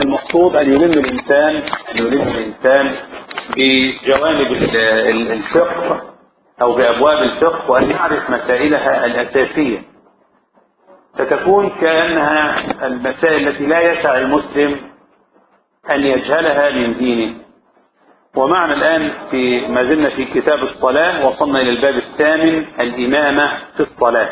المقصود أن يلم الإنسان أن يلم الإنسان بجوانب ال- ال- الفقه أو بأبواب الفقه وأن يعرف مسائلها الأساسية فتكون كأنها المسائل التي لا يسع المسلم أن يجهلها من دينه ومعنا الآن في ما زلنا في كتاب الصلاة وصلنا إلى الباب الثامن الإمامة في الصلاة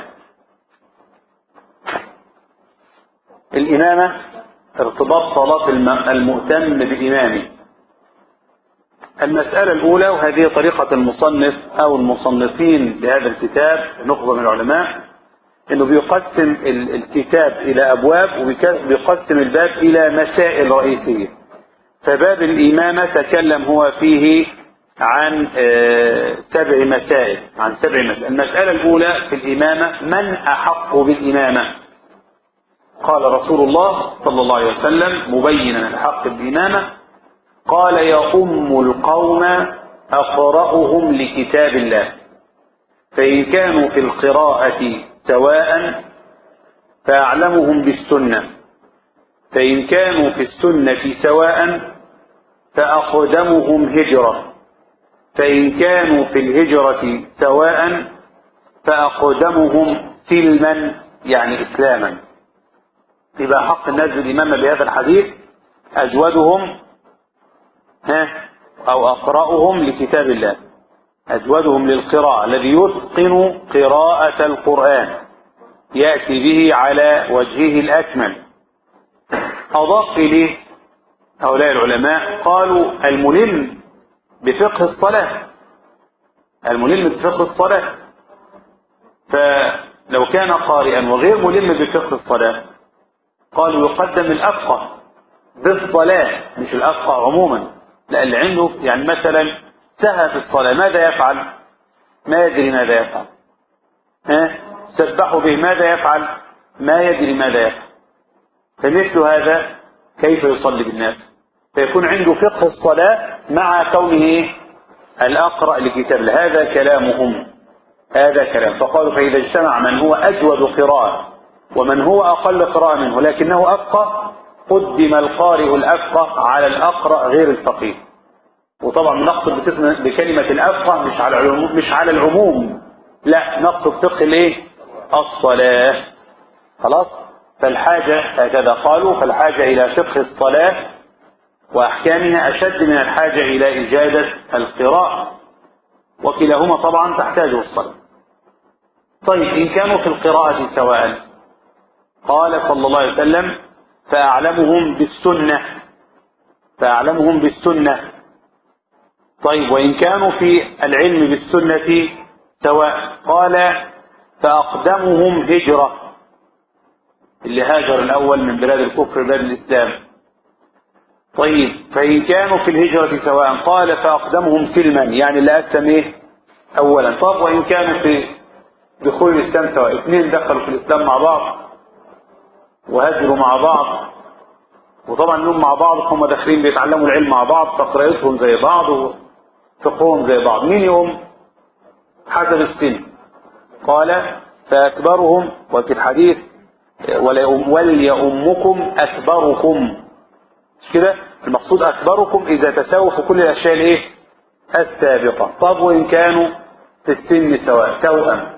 الإمامة ارتباط صلاة الم- المؤتم بإمامه المسألة الأولى وهذه طريقة المصنف أو المصنفين لهذا الكتاب نخبة من العلماء انه بيقسم ال- الكتاب الى ابواب وبيقسم الباب الى مسائل رئيسيه فباب الامامه تكلم هو فيه عن آه، سبع مسائل عن سبع مسائل المساله الاولى في الامامه من احق بالامامه قال رسول الله صلى الله عليه وسلم مبينا الحق بالامامه قال يؤم القوم اقراهم لكتاب الله فإن كانوا في القراءة سواء فأعلمهم بالسنة فإن كانوا في السنة سواء فأقدمهم هجرة فإن كانوا في الهجرة سواء فأقدمهم سلما يعني إسلاما يبقى حق الناس بالإمامة بهذا الحديث أجودهم ها أو أقرأهم لكتاب الله أجودهم للقراءة الذي يتقن قراءة القرآن يأتي به على وجهه الأكمل أضاف إليه هؤلاء العلماء قالوا الملم بفقه الصلاة الملم بفقه الصلاة فلو كان قارئا وغير ملم بفقه الصلاة قالوا يقدم الأفقه بالصلاة مش الأفقه عموما لا اللي عنده يعني مثلا سهى في الصلاة ماذا يفعل ما يدري ماذا يفعل ها سبحوا به ماذا يفعل ما يدري ماذا يفعل فمثل هذا كيف يصلي بالناس فيكون عنده فقه الصلاة مع كونه الأقرأ لكتاب الله هذا كلامهم هذا كلام فقالوا فإذا اجتمع من هو أجود قراءة ومن هو أقل قراءة منه لكنه أفقه قدم القارئ الأفقه على الأقرأ غير الفقيه وطبعا نقصد بتسم- بكلمة الأفقه مش على العموم مش على العموم لا نقصد فقه الايه الصلاة خلاص فالحاجة هكذا قالوا فالحاجة إلى فقه الصلاة وأحكامها أشد من الحاجة إلى إجادة القراءة وكلاهما طبعا تحتاجه الصلاة طيب إن كانوا في القراءة سواء قال صلى الله عليه وسلم فأعلمهم بالسنة فأعلمهم بالسنة طيب وإن كانوا في العلم بالسنة سواء قال فأقدمهم هجرة اللي هاجر الأول من بلاد الكفر بلاد الإسلام طيب فإن كانوا في الهجرة سواء قال فأقدمهم سلما يعني اللي أسلم إيه أولا طب وإن كانوا في دخول الإسلام سواء اثنين دخلوا في الإسلام مع بعض وهاجروا مع بعض وطبعا لهم مع بعض هم داخلين بيتعلموا العلم مع بعض فقراءتهم زي بعض وفقههم زي بعض مين يوم حسب السن قال فأكبرهم وفي الحديث وليؤم- وليؤمكم أكبركم مش كده المقصود أكبركم إذا تساووا في كل الأشياء الإيه السابقة طب وإن كانوا في السن سواء توأم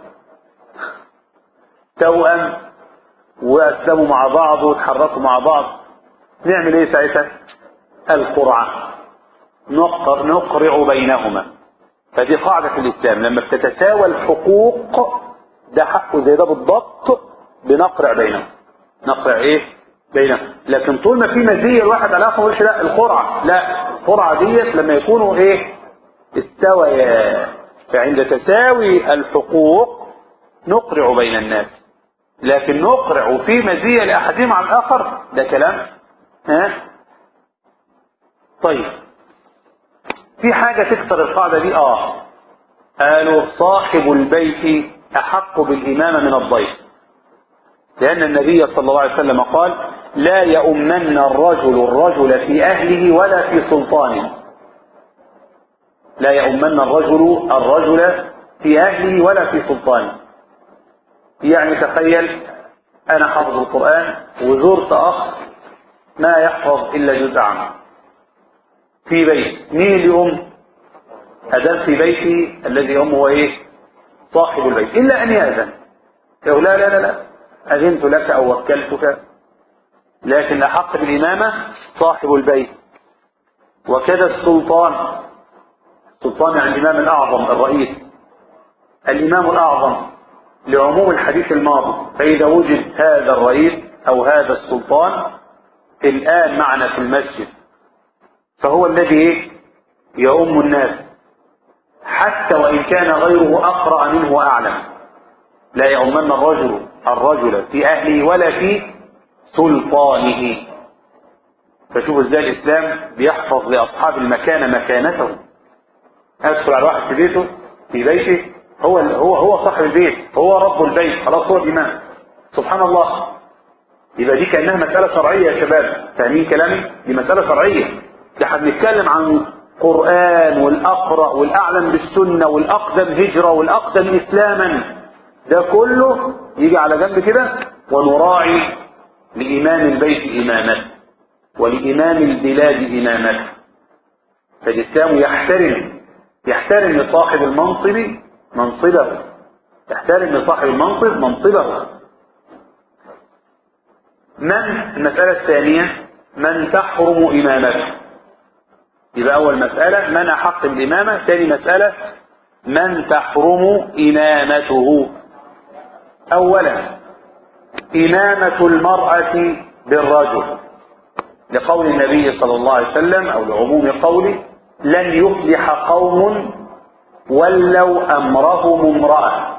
توأم وأسلموا مع بعض وتحركوا مع بعض نعمل إيه ساعتها القرعة نقر نقرع بينهما فدي قاعدة في الإسلام لما بتتساوى الحقوق ده حقه زي ده بالضبط بنقرع بينهم نقرع ايه بينهم لكن طول ما في مزيه الواحد على الاخر يقولش لا القرعه لا القرعه ديت لما يكونوا ايه استويا فعند تساوي الحقوق نقرع بين الناس لكن نقرع وفي مزيه لاحدهم على الاخر ده كلام ها طيب في حاجه تكسر القاعده دي اه قالوا صاحب البيت احق بالامامه من الضيف لأن النبي صلى الله عليه وسلم قال لا يؤمن الرجل الرجل في أهله ولا في سلطانه لا يؤمن الرجل الرجل في أهله ولا في سلطانه يعني تخيل أنا حافظ القرآن وزرت أخ ما يحفظ إلا جزء عنه في بيت مين اللي يؤم أذان في بيتي الذي يؤم هو إيه صاحب البيت إلا أن يأذن يقول لا لا لا لا أذنت لك أو وكلتك لكن أحق بالإمامة صاحب البيت وكذا السلطان السلطان يعني الإمام الأعظم الرئيس الإمام الأعظم لعموم الحديث الماضي فإذا وجد هذا الرئيس أو هذا السلطان الآن معنا في المسجد فهو الذي يؤم الناس حتى وإن كان غيره أقرأ منه وأعلم لا يؤمن الرجل الرجل في أهله ولا في سلطانه فشوفوا ازاي الإسلام بيحفظ لأصحاب المكان مكانته أدخل على واحد في بيته في بيته هو هو هو صاحب البيت هو رب البيت خلاص هو الإمام سبحان الله يبقى دي كأنها مسألة شرعية يا شباب فاهمين كلامي دي مسألة شرعية ده احنا بنتكلم عن قرآن والأقرأ والأعلم بالسنة والأقدم هجرة والأقدم إسلاما ده كله يجي على جنب كده ونراعي لإمام البيت إمامته ولإمام البلاد إمامته فالإسلام يحترم يحترم لصاحب المنصب منصبه يحترم لصاحب المنصب منصبه من المسألة الثانية من تحرم إمامته يبقى أول مسألة من أحق بالإمامة ثاني مسألة من تحرم إمامته أولا إمامة المرأة بالرجل لقول النبي صلى الله عليه وسلم أو لعموم قوله لن يفلح قوم ولوا أمرهم امرأة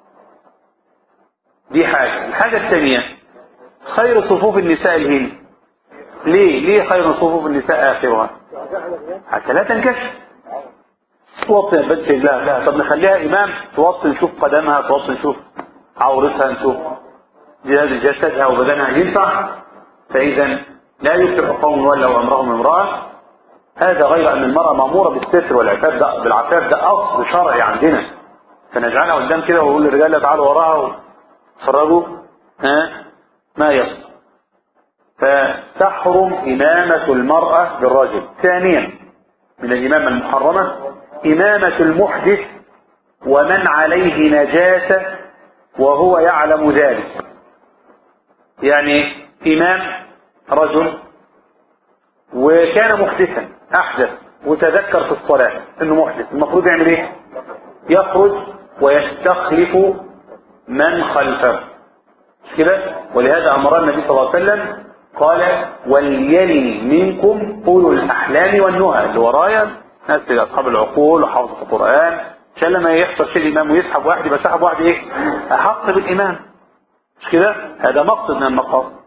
دي حاجة الحاجة الثانية خير صفوف النساء الهند ليه ليه خير صفوف النساء آخرها حتى لا تنكشف توطي بس لا لا طب نخليها إمام توطي نشوف قدمها توطي نشوف عورتها نشوف جهاز جسدها وبدنها ينفع فإذا لا يفلح قوم ولوا أمرهم امرأة هذا غير أن المرأة مأمورة بالستر والعفاف ده بالعفاف ده أصل شرعي عندنا فنجعلها قدام كده ونقول للرجالة تعالوا وراها وتفرجوا ها ما يصل فتحرم إمامة المرأة بالرجل ثانيا من الإمامة المحرمة إمامة المحدث ومن عليه نجاسة وهو يعلم ذلك يعني إمام رجل وكان محدثا أحدث وتذكر في الصلاة أنه محدث المفروض يعمل إيه يخرج ويستخلف من خلفه مش كده ولهذا أمر النبي صلى الله عليه وسلم قال وليلي منكم أولو الأحلام والنهى اللي ورايا ناس أصحاب العقول وحافظة القرآن عشان لما يحصل شيء الإمام ويسحب واحد يبقى سحب واحد إيه أحق بالإمام مش كده هذا مقصد من المقاصد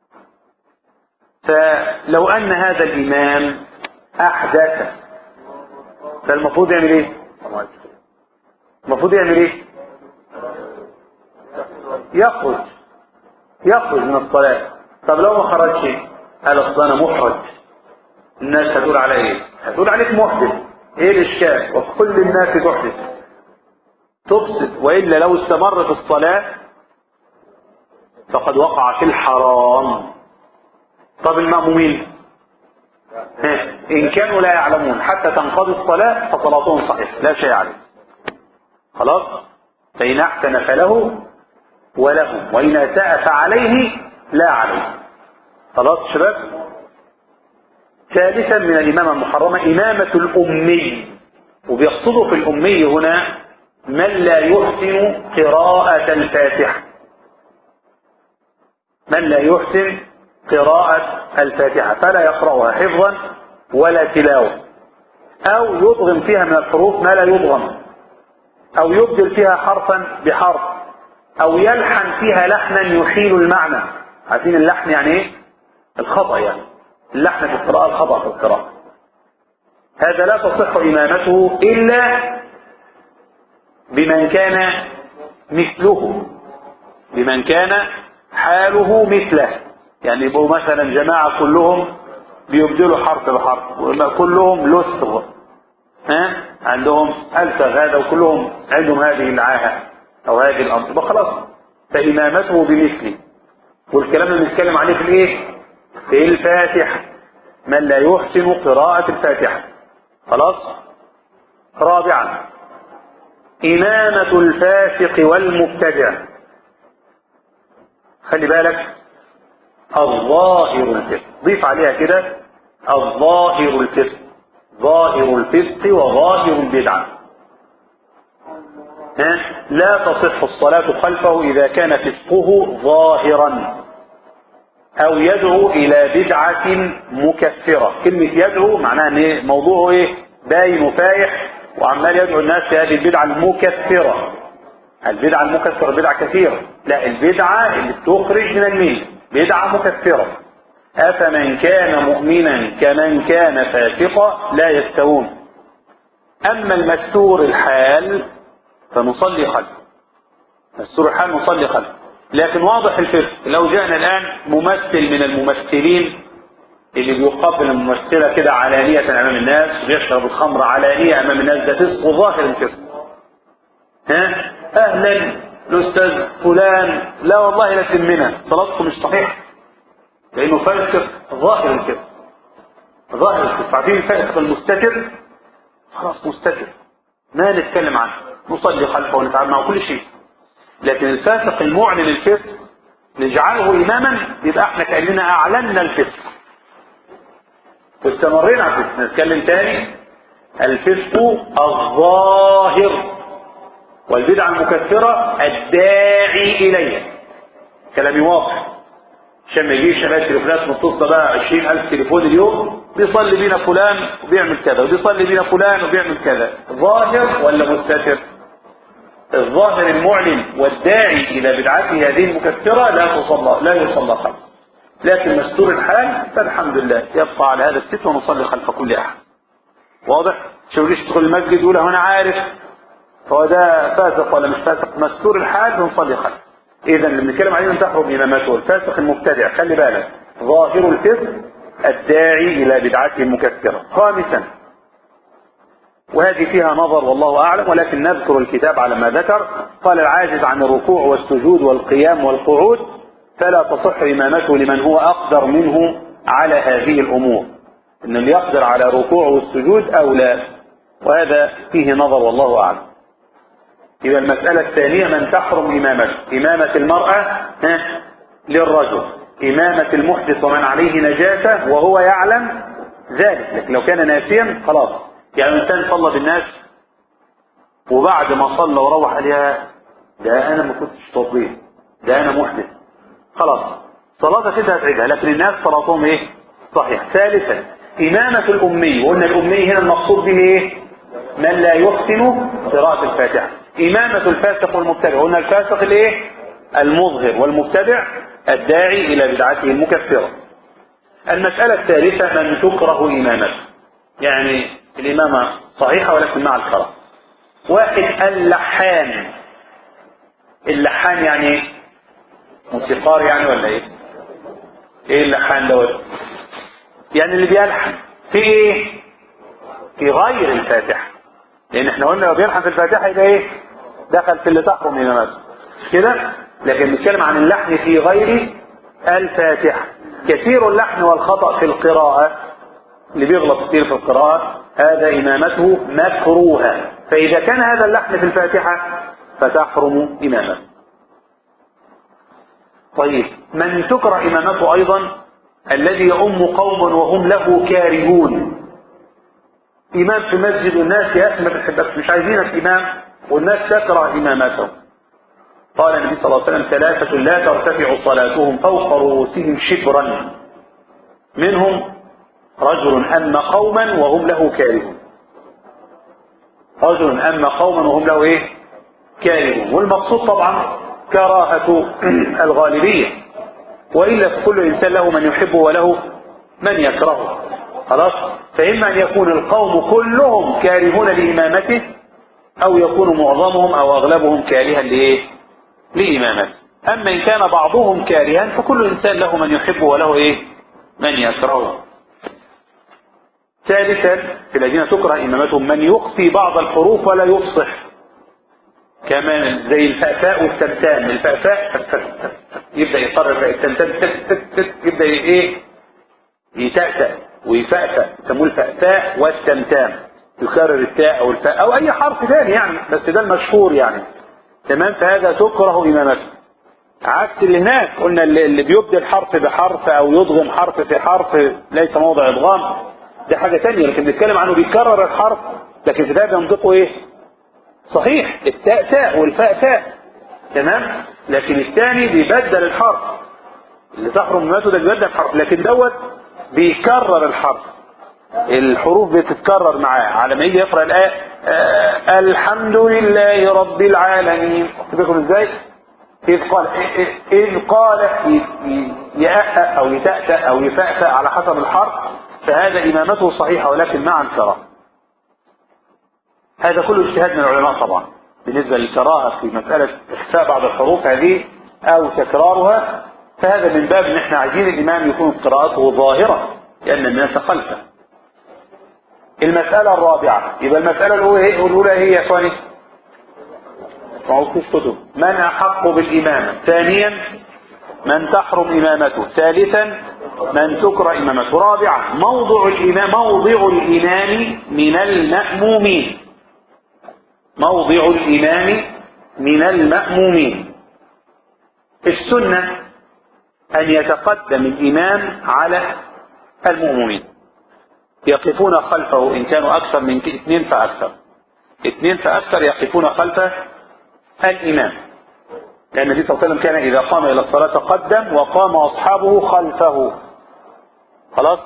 فلو أن هذا الإمام أحدث فالمفروض يعمل إيه المفروض يعمل إيه يخرج يخرج من الصلاة طب لو ما خرجش قال اصل انا محرج الناس هتقول على ايه هتقول عليك محدث ايه الاشكال وكل الناس تحدث تفسد والا لو استمر في الصلاة فقد وقع في الحرام طب المأمومين ها. إن كانوا لا يعلمون حتى تنقضي الصلاة فصلاتهم صحيحة لا شيء عليه خلاص فإن أحسن فله وله وإن أساء فعليه لا عليه خلاص شباب ثالثا من الإمامة المحرمة إمامة الأمي وبيقصدوا في الأمي هنا من لا يحسن قراءة الفاتحة من لا يحسن قراءة الفاتحة فلا يقرأها حفظا ولا تلاوة أو يضغم فيها من الحروف ما لا يضغم أو يبدل فيها حرفا بحرف أو يلحن فيها لحنا يحيل المعنى عارفين اللحن يعني ايه الخطأ يعني اللحن في القراءة الخطأ في القراءة هذا لا تصح إمامته إلا بمن كان مثله بمن كان حاله مثله يعني يبقوا مثلا جماعة كلهم بيبدلوا حرف بحرف كلهم لسغ ها عندهم ألفغ هذا وكلهم عندهم هذه العاهة أو هذه الأمر خلاص فإمامته بمثله والكلام اللي بنتكلم عليه في الايه في الفاتحة من لا يحسن قراءة الفاتحة خلاص رابعا إمامة الفاسق والمبتدع خلي بالك الظاهر الفسق ضيف عليها كده الظاهر الفسق ظاهر الفسق وظاهر البدعة ها؟ لا تصح الصلاة خلفه إذا كان فسقه ظاهرا أو يدعو إلى بدعة مكفرة كلمة يدعو معناها إن موضوعه إيه باين وفايح وعمال يدعو الناس في هذه البدعة المكفرة البدعة المكفرة بدعة كثيرة لا البدعة اللي بتخرج من المله بدعة مكفرة أفمن كان مؤمنا كمن كان فاسقا لا يستوون أما المستور الحال فنصلي خلفه مستور الحال نصلي خلفه لكن واضح الفسق لو جاءنا الآن ممثل من الممثلين اللي بيقابل الممثلة كده علانية أمام الناس ويشرب الخمر علانية أمام الناس ده فسق وظاهر الفسق ها أهلا الأستاذ فلان لا والله لا تهمنا صلاتكم مش صحيح لأنه فاسق ظاهر الفسق ظاهر الفسق عارفين الفاسق المستتر خلاص مستتر ما نتكلم عنه نصلي خلفه ونتعامل معه كل شيء لكن الفاسق المعلن الفسق نجعله إماما يبقى احنا كأننا أعلنا الفسق واستمرينا على الفسق نتكلم تاني الفسق الظاهر والبدعة المكثرة الداعي إليها كلامي واضح عشان ما يجيش شباب تليفونات متصلة بقى 20000 تليفون اليوم بيصلي بينا فلان وبيعمل كذا وبيصلي بينا فلان وبيعمل كذا ظاهر ولا مستتر الظاهر المعلن والداعي إلى بدعته هذه المكثرة لا تصلى لا يصلى خلفه لكن مستور الحال فالحمد لله يبقى على هذا الست ونصلي خلف كل أحد واضح شو ليش تدخل المسجد يقول أنا عارف هو ده فاسق ولا مش فاسق مستور الحال بنصلي خلف اذا اللي بنتكلم عليه ان تحرم امامته الفاسق المبتدع خلي بالك ظاهر الفسق الداعي الى بدعته المكثره خامسا وهذه فيها نظر والله اعلم ولكن نذكر الكتاب على ما ذكر قال العاجز عن الركوع والسجود والقيام والقعود فلا تصح امامته لمن هو اقدر منه على هذه الامور ان اللي يقدر على الركوع والسجود او لا وهذا فيه نظر والله اعلم يبقى المسألة الثانية من تحرم إمامته إمامة المرأة ها للرجل إمامة المحدث ومن عليه نجاسة وهو يعلم ذلك لكن لو كان ناسيا خلاص يعني الإنسان صلى بالناس وبعد ما صلى وروح عليها ده أنا ما كنتش تطبيق ده أنا محدث خلاص صلاتك كده هتعيدها لكن الناس صلاتهم إيه صحيح ثالثا إمامة الأمي وقلنا الأمي هنا المقصود به إيه من لا يحسن قراءة الفاتحة إمامة الفاسق والمبتدع قلنا الفاسق الايه المظهر والمبتدع الداعي إلى بدعته المكفرة المسألة الثالثة من تكره إمامته يعني الإمامة صحيحة ولكن مع الكره واحد اللحان اللحان يعني موسيقار يعني ولا ايه ايه اللحان دوت يعني اللي بيلحن في ايه في غير الفاتحة لان احنا قلنا لو بيلحن في الفاتحة يبقى ايه دخل في اللي تحرم امامته مش كده لكن بنتكلم عن اللحن في غير الفاتحة كثير اللحن والخطأ في القراءة اللي بيغلط كثير في القراءة هذا إمامته مكروهة فإذا كان هذا اللحن في الفاتحة فتحرم إمامته طيب من تكره إمامته أيضا الذي يؤم قوم وهم له كارهون إمام في مسجد والناس يا أخي ما بتحبكش مش عايزينك إمام والناس تكره إمامته قال النبي صلى الله عليه وسلم ثلاثة لا ترتفع صلاتهم فوق رؤوسهم شبرا منهم رجل أم قوما وهم له كارهون رجل أم قوما وهم له إيه كارهون والمقصود طبعا كراهة الغالبية وإلا فكل إنسان له من يحبه وله من يكرهه خلاص فإما أن يكون القوم كلهم كارهون لإمامته أو يكون معظمهم أو أغلبهم كارها لإيه لإمامته أما إن كان بعضهم كارها فكل إنسان له من يحبه وله إيه من يكرهه ثالثا في الذين تكره إمامتهم من يخفي بعض الحروف ولا يفصح كمان زي الفأفاء والتمتام الفأفاء يبدأ يقرر التمتام تك تك تك يبدأ ايه يتأتأ ويفأتأ يسموه الفأتاء والتمتام يكرر التاء او الفاء او اي حرف ثاني يعني بس ده المشهور يعني تمام فهذا تكره امامته عكس اللي هناك قلنا اللي اللي بيبدل حرف بحرف او يضغم حرف في حرف ليس موضع ادغام ده حاجة تانية لكن بنتكلم عنه بيكرر الحرف لكن في ده بينطقوا ايه صحيح التاء تاء والفاء تاء تمام لكن الثاني بيبدل الحرف اللي تحرم امامته ده بيبدل الحرف لكن دوت بيكرر الحرف الحروف بتتكرر معاه على ما يجي يقرا الايه آه الحمد لله رب العالمين بالكم ازاي إذ قال إذ قال يأأ أو يتأتأ أو يفأتأ على حسب الحرف فهذا إمامته صحيحة ولكن مع الكراهة هذا كله اجتهاد من العلماء طبعا بالنسبة للكراهة في مسألة إخفاء بعض الحروف هذه أو تكرارها فهذا من باب ان احنا عايزين الإمام يكون قراءته ظاهرة لأن الناس خلفه المسألة الرابعة يبقى المسألة الأولى الأولى هي يا اخواني معروفوش كتب من أحق بالإمامة ثانيا من تحرم إمامته ثالثا من تكره إمامته رابعا موضع الإمام موضع الإمام من المأمومين موضع الإمام من المأمومين السنة أن يتقدم الإمام على المؤمنين يقفون خلفه إن كانوا أكثر من اثنين فأكثر اثنين فأكثر يقفون خلف الإمام لأن النبي صلى الله عليه وسلم كان إذا قام إلى الصلاة تقدم وقام أصحابه خلفه خلاص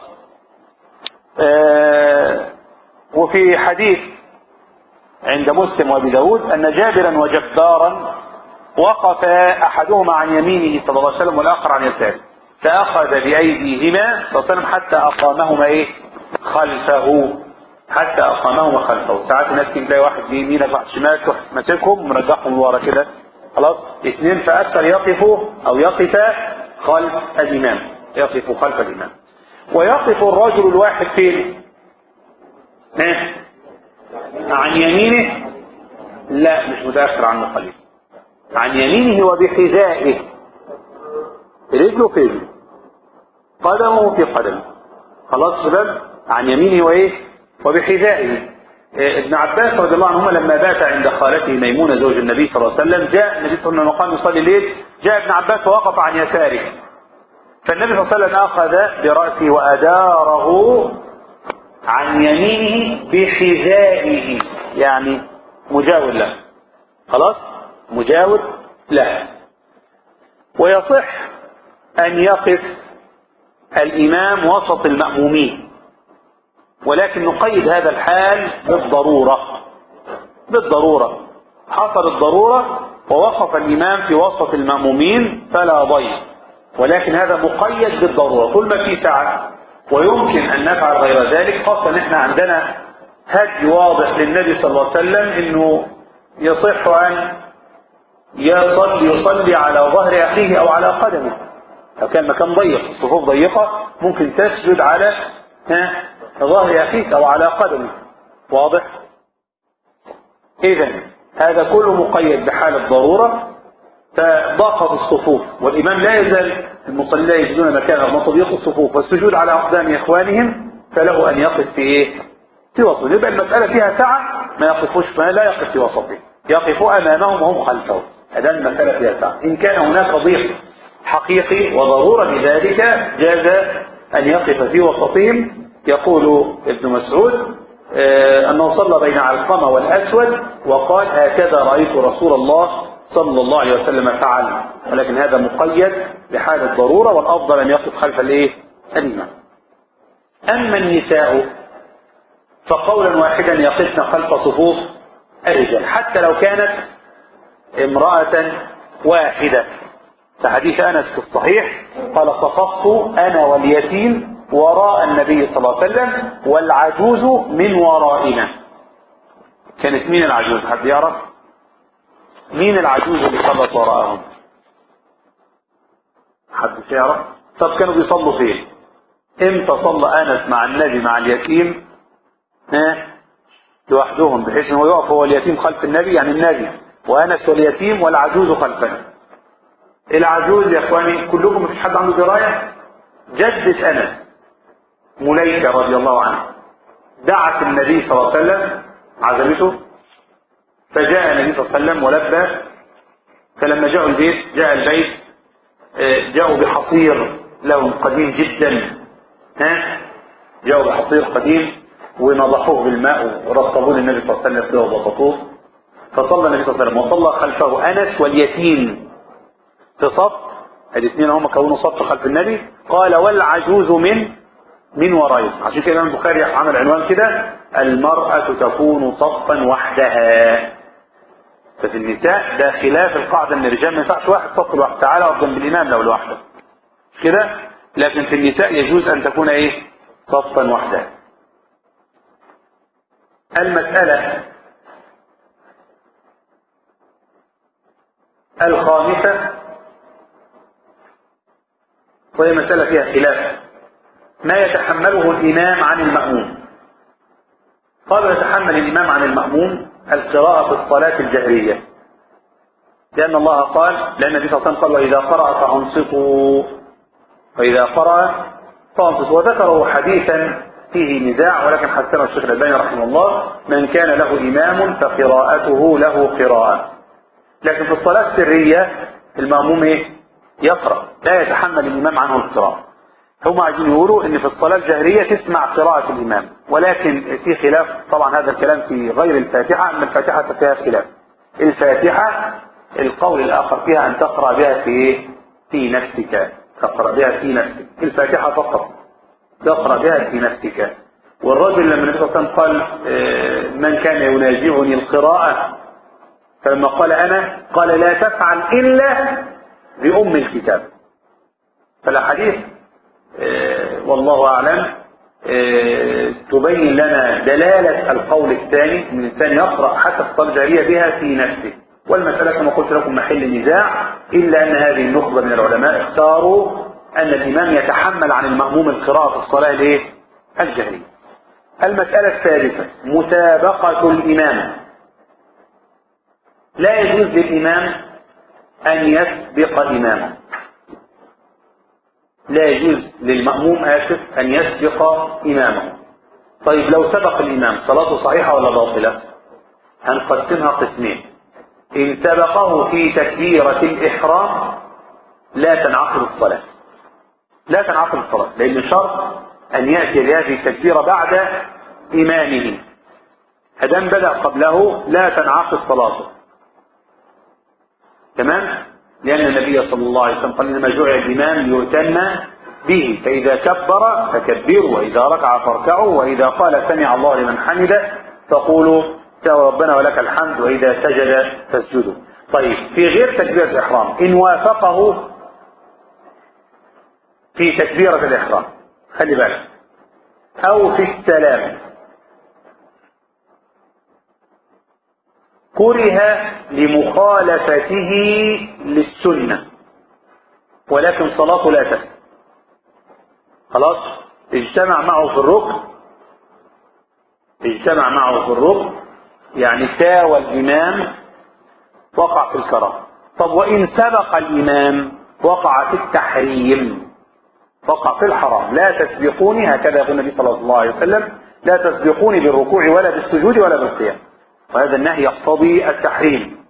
آه وفي حديث عند مسلم وابي داود أن جابرا وجبارا وقف أحدهما عن يمينه صلى الله عليه وسلم والآخر عن يساره فأخذ بأيديهما صلى الله عليه وسلم حتى أقامهما إيه خلفه حتى أقامهما خلفه ساعات الناس تلاقي واحد بيمينك واحد شمالك تروح ماسكهم مرجعهم لورا كده خلاص اثنين فأكثر يقفوا أو يقفا خلف الإمام يقف خلف الإمام ويقف الرجل الواحد فين؟ ها؟ عن يمينه لا مش متأخر عنه قليل عن يمينه وبحذائه رجله في رجله قدمه في قدمه خلاص شباب عن يمينه وايه وبحذائه ابن عباس رضي الله عنهما لما بات عند خالته ميمونة زوج النبي صلى الله عليه وسلم جاء النبي صلى الله عليه وسلم قام يصلي الليل جاء ابن عباس ووقف عن يساره فالنبي صلى الله عليه وسلم أخذ برأسه وأداره عن يمينه بحذائه يعني مجاور له خلاص مجاور له ويصح أن يقف الإمام وسط المأمومين ولكن نقيد هذا الحال بالضرورة بالضرورة حصل الضرورة ووقف الإمام في وسط المأمومين فلا ضير ولكن هذا مقيد بالضرورة كل ما فيه سعة ويمكن أن نفعل غير ذلك خاصة أن احنا عندنا هدي واضح للنبي صلى الله عليه وسلم أنه يصح أن يصلي يصلي على ظهر أخيه أو على قدمه لو كان مكان ضيق الصفوف ضيقة ممكن تسجد على ها ظهر أخيك أو على قدمه واضح إذا هذا كله مقيد بحال الضرورة فضاقت الصفوف والإمام لا يزال المصلين لا يجدون مكانه رغم تضييق الصفوف والسجود على أقدام إخوانهم فله أن يقف في إيه؟ في وسط يبقى المسألة فيها سعة ما يقفوش ما لا يقف في وسطه يقف أمامهم وهم خلفه هذا المسألة فيها سعة إن كان هناك ضيق حقيقي وضرورة لذلك جاز أن يقف في وسطهم يقول ابن مسعود أنه صلى بين علقمة والأسود وقال هكذا رأيت رسول الله صلى الله عليه وسلم فعل ولكن هذا مقيد بحال الضرورة والأفضل أن يقف خلف الإيه؟ الإمام أما النساء فقولا واحدا يقفن خلف صفوف الرجال حتى لو كانت امرأة واحدة فحديث أنس في الصحيح قال صفقت أنا واليتيم وراء النبي صلى الله عليه وسلم والعجوز من ورائنا كانت مين العجوز حد يعرف مين العجوز اللي صلت وراءهم حد يعرف طب كانوا بيصلوا فين امتى صلى انس مع النبي مع اليتيم ها لوحدهم بحيث انه يقف هو اليتيم خلف النبي يعني النبي وانس واليتيم والعجوز خلفنا العجوز يا اخواني كلكم مفيش حد عنده درايه جدة انس مليكة رضي الله عنها دعت النبي صلى الله عليه وسلم عزمته فجاء النبي صلى الله عليه وسلم ولبى فلما جاءوا البيت جاء البيت جاءوا بحصير له قديم جدا ها جاءوا بحصير قديم ونضحوه بالماء ورطبوه للنبي صلى الله عليه وسلم فيه وضبطوه فصلى النبي صلى الله عليه وسلم وصلى خلفه انس واليتيم في صف الاثنين هم كونوا صف خلف النبي قال والعجوز من من ورائه عشان كده الامام البخاري عمل عنوان كده المرأة تكون صفا وحدها ففي النساء ده خلاف القاعدة ان الرجال ما ينفعش واحد صف لوحده تعالى اقف جنب الامام لو لوحده مش كده لكن في النساء يجوز ان تكون ايه صفا وحدها المسألة الخامسة وهي مسألة فيها خلاف ما يتحمله الإمام عن المأموم قال يتحمل الإمام عن المأموم القراءة في الصلاة الجهرية لأن الله قال لأن النبي صلى الله عليه وسلم قال وإذا قرأ فأنصتوا وإذا قرأ فأنصتوا وذكروا حديثا فيه نزاع ولكن حسنه الشيخ الألباني رحمه الله من كان له إمام فقراءته له قراءة لكن في الصلاة السرية المأموم إيه؟ يقرأ لا يتحمل الإمام عنه القراءة هم عايزين يقولوا ان في الصلاة الجهرية تسمع قراءة الامام ولكن في خلاف طبعا هذا الكلام في غير الفاتحة ان الفاتحة فيها خلاف الفاتحة القول الاخر فيها ان تقرأ بها في في نفسك تقرأ بها في نفسك الفاتحة فقط تقرأ بها في نفسك والرجل لما النبي صلى الله عليه وسلم قال من كان يناجعني القراءة فلما قال انا قال لا تفعل الا بأم الكتاب فالاحاديث والله أعلم تبين لنا دلالة القول الثاني من الإنسان يقرأ حتى الصلاة الجارية بها في نفسه والمسألة كما قلت لكم محل نزاع إلا أن هذه النخبة من العلماء اختاروا أن الإمام يتحمل عن المأموم القراءة في الصلاة الايه؟ الجهرية المسألة الثالثة مسابقة الإمام لا يجوز للإمام أن يسبق إمامه لا يجوز للمأموم آسف أن يسبق إمامه طيب لو سبق الإمام صلاته صحيحة ولا باطلة هنقسمها قسمين إن سبقه في تكبيرة الإحرام لا تنعقد الصلاة لا تنعقد الصلاة لأن شرط أن يأتي بهذه التكبيرة بعد إمامه أدام بدأ قبله لا تنعقد صلاته تمام لأن النبي صلى الله عليه وسلم قال إنما جعل الإمام ليؤتم به فإذا كبر فكبروا وإذا ركع فاركعوا وإذا قال سمع الله لمن حمده فقولوا سوى ربنا ولك الحمد وإذا سجد فاسجدوا طيب في غير تكبيرة الإحرام إن وافقه في تكبيرة الإحرام خلي بالك أو في السلام كره لمخالفته للسنة ولكن صلاته لا تفسد خلاص اجتمع معه في الركن اجتمع معه في الركن يعني ساوى الإمام وقع في الكراهة طب وإن سبق الإمام وقع في التحريم وقع في الحرام لا تسبقوني هكذا يقول النبي صلى الله عليه وسلم لا تسبقوني بالركوع ولا بالسجود ولا بالقيام وهذا النهي يقتضي التحريم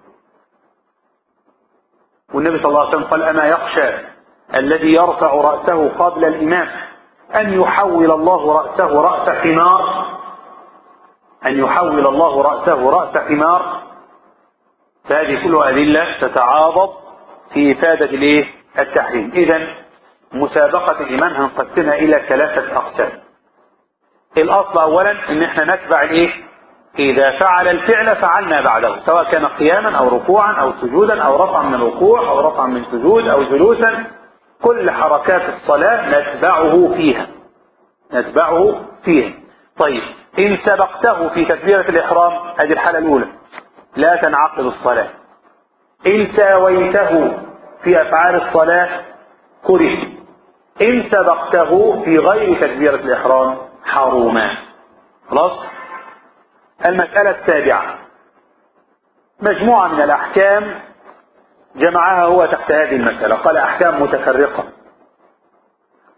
والنبي صلى الله عليه وسلم قال أما يخشى الذي يرفع رأسه قبل الإمام أن يحول الله رأسه رأس حمار أن يحول الله رأسه رأس حمار فهذه كلها أدلة تتعاضد في إفادة الايه التحريم إذا مسابقة الإمام هنقسمها إلى ثلاثة أقسام الأصل أولا إن احنا نتبع الإيه إذا فعل الفعل فعلنا بعده سواء كان قياما أو ركوعا أو سجودا أو رفعا من الركوع أو رفعا من سجود أو جلوسا كل حركات الصلاة نتبعه فيها نتبعه فيها طيب إن سبقته في تكبيرة الإحرام هذه الحالة الأولى لا تنعقد الصلاة إن ساويته في أفعال الصلاة كره إن سبقته في غير تكبيرة الإحرام حرما خلاص المسألة السابعة مجموعة من الأحكام جمعها هو تحت هذه المسألة قال أحكام متفرقة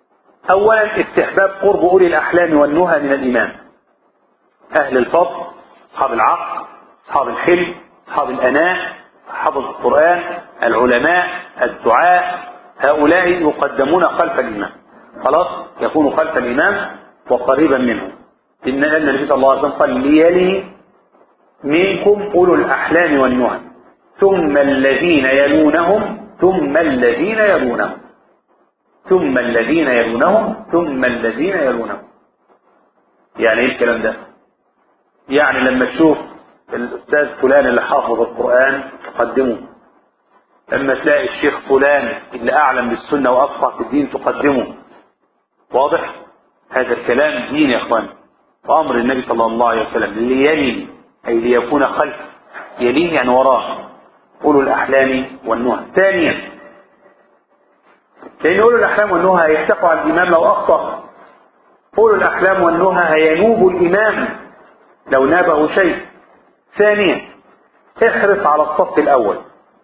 أولا استحباب قرب أولي الأحلام والنهى من الإمام أهل الفضل أصحاب العقل أصحاب الحلم أصحاب الأناء حفظ القرآن العلماء الدعاء هؤلاء يقدمون خلف الإمام خلاص يكون خلف الإمام وقريبا منه إن النبي صلى الله عليه وسلم قال ليلي منكم أولو الأحلام والنهى ثم الذين يلونهم ثم الذين يلونهم ثم الذين يلونهم ثم الذين يلونهم يعني ايه الكلام ده يعني لما تشوف الاستاذ فلان اللي حافظ القرآن تقدمه لما تلاقي الشيخ فلان اللي اعلم بالسنة وافقه في الدين تقدمه واضح هذا الكلام دين يا اخوان وامر النبي صلى الله عليه وسلم ليلي اي ليكون خلف يليه يعني وراه اولو الاحلام والنهى ثانيا لان اولو الاحلام والنهى هيتقوا على الامام لو اخطا اولو الاحلام والنهى هينوب الامام لو نابه شيء ثانيا احرص على الصف الاول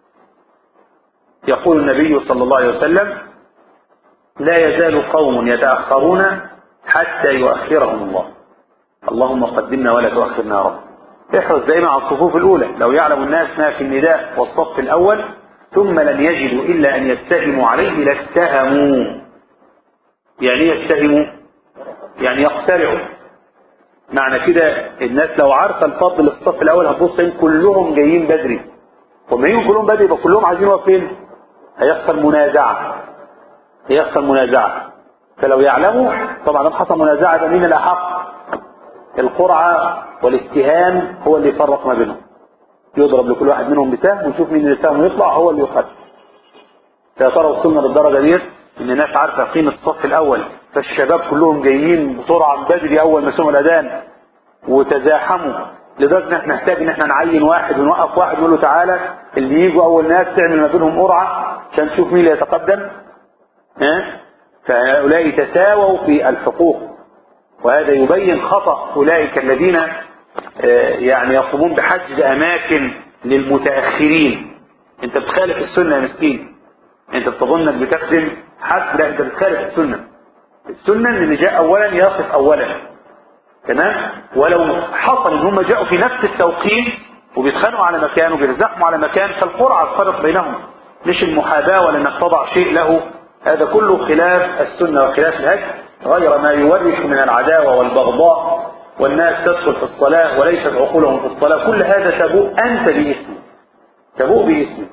يقول النبي صلى الله عليه وسلم لا يزال قوم يتأخرون حتى يؤخرهم الله اللهم قدمنا ولا تؤخرنا يا رب احرص دائما على الصفوف الأولى لو يعلم الناس ما في النداء والصف الأول ثم لم يجدوا إلا أن يستهموا عليه لاستهموا يعني يستهموا يعني يقترعوا معنى كده الناس لو عارفه الفضل الصف الأول هتبص إن كلهم جايين بدري وما يجوا كلهم بدري يبقى كلهم عايزين واقفين هيحصل منازعة هيحصل منازعة فلو يعلموا طبعا لو حصل منازعة يبقى مين الأحق القرعة والاستهام هو اللي يفرق ما بينهم يضرب لكل واحد منهم بسهم ونشوف مين اللي سهمه يطلع هو اللي يقتل يا ترى وصلنا للدرجة ديت ان الناس عارفة قيمة الصف الأول فالشباب كلهم جايين بسرعة من بدري أول ما سمعوا الأذان وتزاحموا لدرجة ان احنا نحتاج ان احنا نعين واحد ونوقف واحد ونقول له تعالى اللي يجوا اول ناس تعمل ما بينهم قرعة عشان تشوف مين اللي يتقدم ها فهؤلاء تساووا في الحقوق وهذا يبين خطأ أولئك الذين يعني يقومون بحجز أماكن للمتأخرين انت بتخالف السنة يا مسكين انت بتظن انك بتخدم حد لا انت بتخالف السنة السنة ان اللي جاء اولا يقف اولا تمام ولو حصل ان هم جاءوا في نفس التوقيت وبيتخانقوا على مكان وبيرزحوا على مكان فالقرعة تفرق بينهم مش المحاباة ولا انك تضع شيء له هذا كله خلاف السنة وخلاف الهدي غير ما يورث من العداوة والبغضاء والناس تدخل في الصلاة وليست عقولهم في الصلاة كل هذا تبوء أنت باسمه تبوء باسمه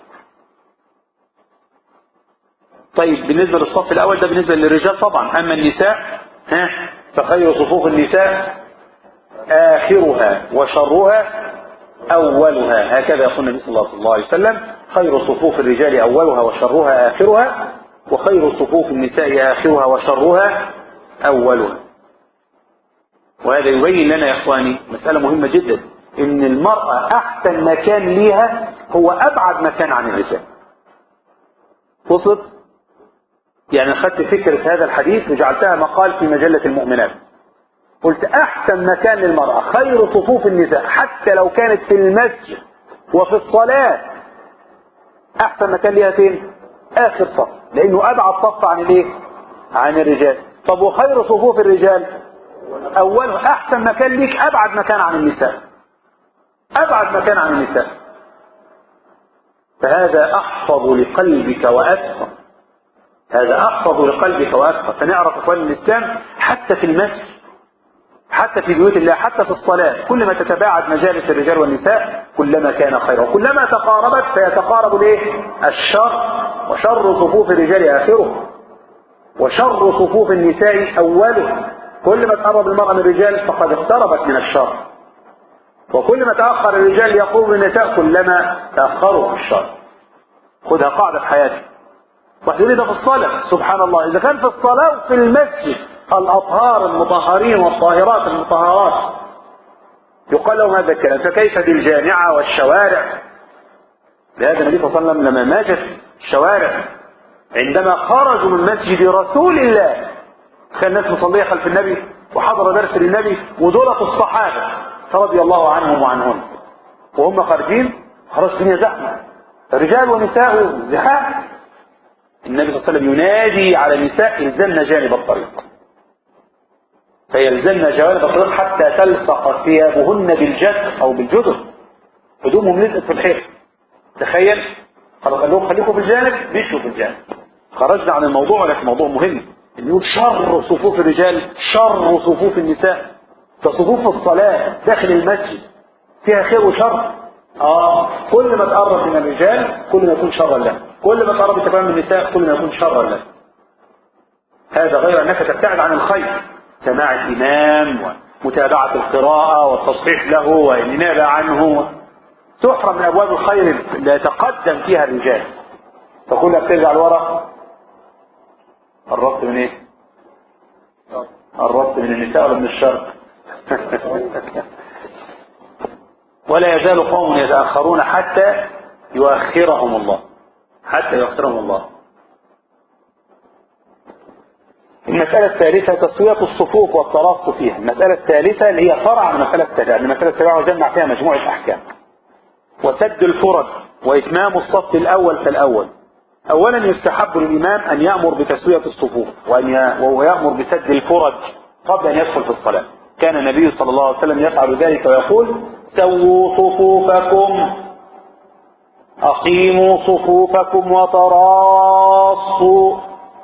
طيب بالنسبة للصف الأول ده بالنسبة للرجال طبعا أما النساء ها فخير صفوف النساء آخرها وشرها أولها هكذا يقول النبي صلى الله عليه وسلم خير صفوف الرجال أولها وشرها آخرها وخير صفوف النساء آخرها وشرها أولها وهذا يبين لنا يا إخواني مسألة مهمة جدا إن المرأة أحسن مكان ليها هو أبعد مكان عن الرجال وصلت يعني أخذت فكرة هذا الحديث وجعلتها مقال في مجلة المؤمنات قلت أحسن مكان للمرأة خير صفوف النساء حتى لو كانت في المسجد وفي الصلاة أحسن مكان ليها فين آخر صف لأنه أبعد صف عن الإيه عن الرجال طب وخير صفوف الرجال أوله أحسن مكان ليك أبعد مكان عن النساء أبعد مكان عن النساء فهذا أحفظ لقلبك وأتقى هذا أحفظ لقلبك وأتقى فنعرف إخوان الإسلام حتى في المسجد حتى في بيوت الله حتى في الصلاة كلما تتباعد مجالس الرجال والنساء كلما كان خيرا كلما تقاربت فيتقارب الايه الشر وشر صفوف الرجال آخره وشر صفوف النساء أوله كل ما تقرب المرأة من الرجال فقد اقتربت من الشر وكل ما تأخر الرجال يقوم النساء كلما تأخروا في الشر خذها قاعدة في حياتك واحد ده في الصلاة سبحان الله إذا كان في الصلاة وفي المسجد الأطهار المطهرين والطاهرات المطهرات يقال لهم هذا الكلام فكيف بالجامعة والشوارع لهذا النبي صلى الله عليه وسلم لما ماجت الشوارع عندما خرجوا من مسجد رسول الله كان الناس مصلية خلف النبي وحضر درس للنبي ودولة الصحابة رضي الله عنهم وعنهم وهم خارجين خرج الدنيا زحمة رجال ونساء زحام النبي صلى الله عليه وسلم ينادي على النساء الزمن جانب الطريق فيلزمن جوانب الطريق حتى تلصق ثيابهن بالجد او بالجدر هدومهم لزقت في الحيط تخيل خلاص قال لهم خليكم في الجانب مشوا في الجانب خرجنا عن الموضوع ولكن موضوع مهم اللي يقول شر صفوف الرجال شر صفوف النساء ده صفوف الصلاة داخل المسجد فيها خير وشر اه كل ما تقرب من الرجال كل ما يكون شرا له كل ما تقرب انت من النساء كل ما يكون شرا له هذا غير انك تبتعد عن الخير سماع الامام ومتابعة القراءة والتصحيح له والنيابة عنه تحرم من ابواب الخير اللي يتقدم فيها الرجال فكلها بترجع لورا قربت من ايه قربت من النساء ولا من الشر ولا يزال قوم يتأخرون حتى يؤخرهم الله حتى يؤخرهم الله المسألة الثالثة تسوية الصفوف والتراص فيها المسألة الثالثة اللي هي فرع من المسألة السابعة المسألة السابعة وجمع فيها مجموعة أحكام وسد الفرج وإتمام الصف الأول فالأول أولا يستحب للإمام أن يأمر بتسوية الصفوف وأن وهو يأمر بسد الفرج قبل أن يدخل في الصلاة كان النبي صلى الله عليه وسلم يفعل ذلك ويقول سووا صفوفكم أقيموا صفوفكم وتراصوا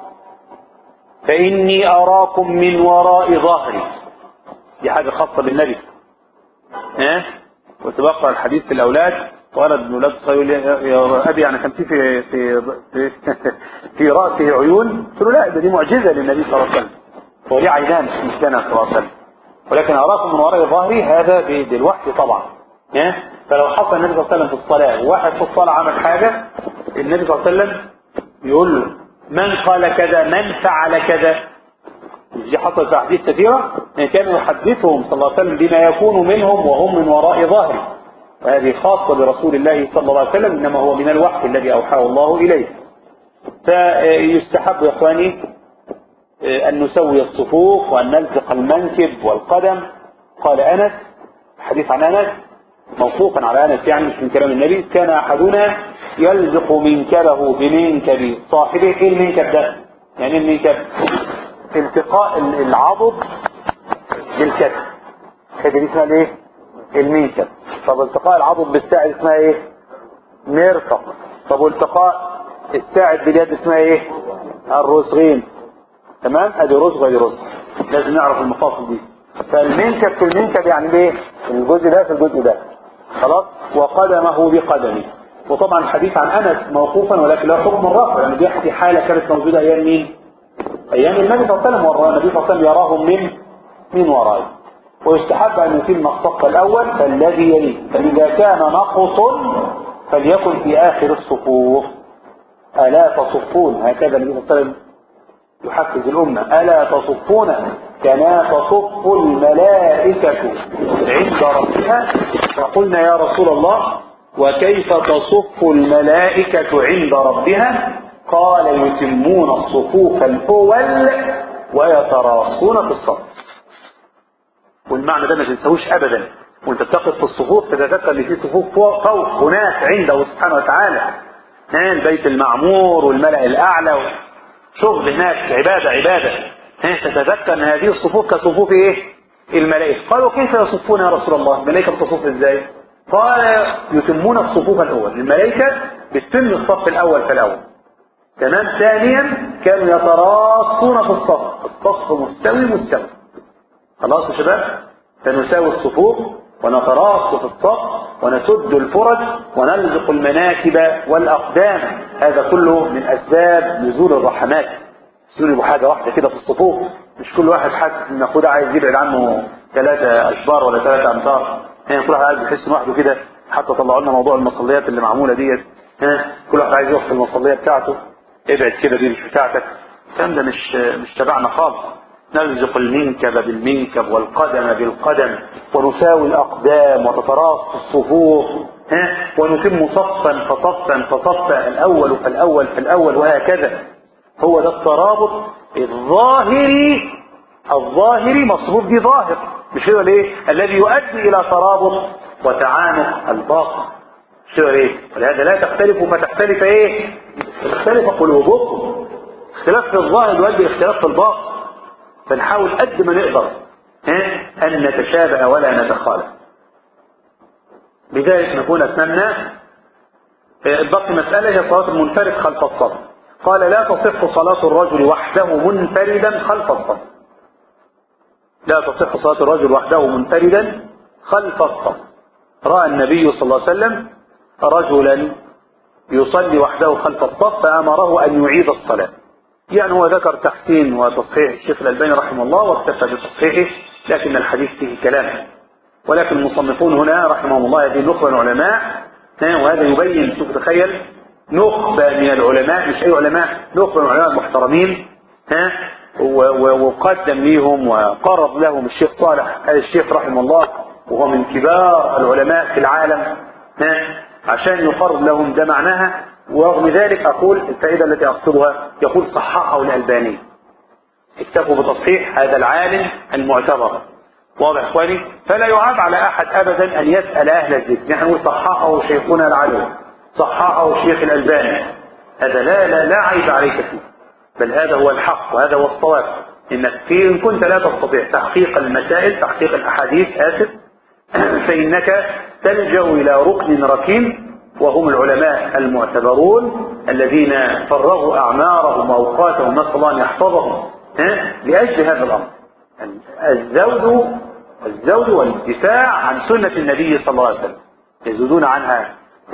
فإني أراكم من وراء ظهري دي حاجة خاصة بالنبي ها كنت بقرأ الحديث للأولاد ولد من ولاد الصغير يقول لي يا أبي يعني كان في في في في, في رأسه عيون قلت له لا ده دي معجزة للنبي صلى الله عليه وسلم هو ليه عينان مش لنا صلى الله عليه وسلم ولكن أراكم من وراء ظهري هذا بالوحي طبعا ها فلو حصل النبي صلى الله عليه وسلم في الصلاة وواحد في الصلاة عمل حاجة النبي صلى الله عليه وسلم يقول له من قال كذا من فعل كذا دي حصلت في أحاديث كثيرة يعني كان يحدثهم صلى الله عليه وسلم بما يكون منهم وهم من وراء ظهره وهذه خاصة برسول الله صلى الله عليه وسلم إنما هو من الوحي الذي أوحاه الله إليه فيستحب يا إخواني أن نسوي الصفوف وأن نلزق المنكب والقدم قال أنس حديث عن أنس موقوفا على أنس يعني مش من كلام النبي كان أحدنا يلزق منكبه بمنكب صاحبه إيه المنكب ده يعني المنكب التقاء العضد بالكتف هذه دي اسمها ايه المنكب طب التقاء العضد بالساعد اسمها ايه مرفق طب والتقاء الساعد باليد اسمها ايه الرسغين تمام ادي رسغ ادي رسغ لازم نعرف المفاصل دي فالمنكب في المنكب يعني ايه الجزء ده في الجزء ده خلاص وقدمه بقدمه وطبعا الحديث عن انس موقوفا ولكن لا حكم الرفع يعني بيحكي حاله كانت موجوده ايام مين ايام النبي صلى الله عليه وسلم والنبي صلى الله عليه وسلم يراهم من من ورائه ويستحب ان يتم الصف الاول فالذي يليه فاذا كان نقص فليكن في اخر الصفوف الا تصفون هكذا النبي صلى الله عليه وسلم يحفز الأمة ألا تصفون كما تصف الملائكة عند ربها فقلنا يا رسول الله وكيف تصف الملائكة عند ربها قال يتمون الصفوف الأول ويتراصون في الصف والمعنى ده ما تنسوش أبدا وانت بتقف في الصفوف تتذكر ان في صفوف فوق, فوق هناك عنده سبحانه وتعالى البيت المعمور والملأ الأعلى شغل هناك عبادة عبادة تتذكر ان هذه الصفوف كصفوف ايه الملائكة قالوا كيف يصفون يا رسول الله الملائكة بتصف ازاي قال يتمون الصفوف الاول الملائكة بتتم الصف الاول فالاول تمام ثانيا كانوا يتراصون في الصف الصف مستوي مستوي خلاص يا شباب فنساوي الصفوف ونتراص في الصف ونسد الفرج ونلزق المناكب والأقدام هذا كله من أسباب نزول الرحمات نزول حاجة واحدة كده في الصفوف مش كل واحد حاسس ان اخوه ده عايز يبعد عنه ثلاثة أشبار ولا ثلاثة أمتار يعني كل واحد عايز يحس لوحده كده حتى طلعوا لنا موضوع المصليات اللي معمولة ديت ها كل واحد عايز يقف في المصلية بتاعته ابعد كده دي مش بتاعتك الكلام ده مش مش تبعنا خالص نلزق المنكب بالمنكب والقدم بالقدم ونساوي الأقدام وتتراص الصفوف ها ونتم صفا فصفا فصفا الأول فالأول فالأول وهكذا هو ده الترابط الظاهري الظاهري مصروف دي ظاهر مش كده ليه الذي يؤدي إلى ترابط وتعانق الباطن مش كده ليه ولهذا لا تختلفوا فتختلف ايه تختلف قلوبكم اختلاف في الظاهر يؤدي اختلاف في الباطن فنحاول قد ما نقدر ها أن نتشابه ولا نتخالف لذلك نكون أتمنى باقي مسألة هي صلاة المنفرد خلف الصف قال لا تصح صلاة الرجل وحده منفردا خلف الصف لا تصح صلاة الرجل وحده منفردا خلف الصف رأى النبي صلى الله عليه وسلم رجلا يصلي وحده خلف الصف فأمره أن يعيد الصلاة يعني هو ذكر تحسين وتصحيح الشيخ الألباني رحمه الله واكتفى بتصحيحه لكن الحديث فيه كلام ولكن المصنفون هنا رحمهم الله هذه نخبة من العلماء وهذا يبين شوف تخيل نخبة من العلماء مش أي علماء نخبة من العلماء المحترمين ها وقدم ليهم وقرض لهم الشيخ صالح هذا الشيخ رحمه الله وهو من كبار العلماء في العالم ها عشان يقرض لهم ده معناها ورغم ذلك أقول الفائدة التي أقصدها يقول صححه الألباني اكتفوا بتصحيح هذا العالم المعتبر واضح اخواني فلا يعاب على احد ابدا ان يسال اهل الذكر نحن نقول صححه شيخنا العلوي صححه الشيخ الالباني هذا لا لا لا عيب عليك فيه بل هذا هو الحق وهذا هو الصواب انك في ان كنت لا تستطيع تحقيق المسائل تحقيق الاحاديث اسف فانك تلجا الى ركن ركين وهم العلماء المعتبرون الذين فرغوا اعمارهم واوقاتهم نسال الله ان يحفظهم لاجل هذا الامر الزوج الزوج والدفاع عن سنة النبي صلى الله عليه وسلم يزودون عنها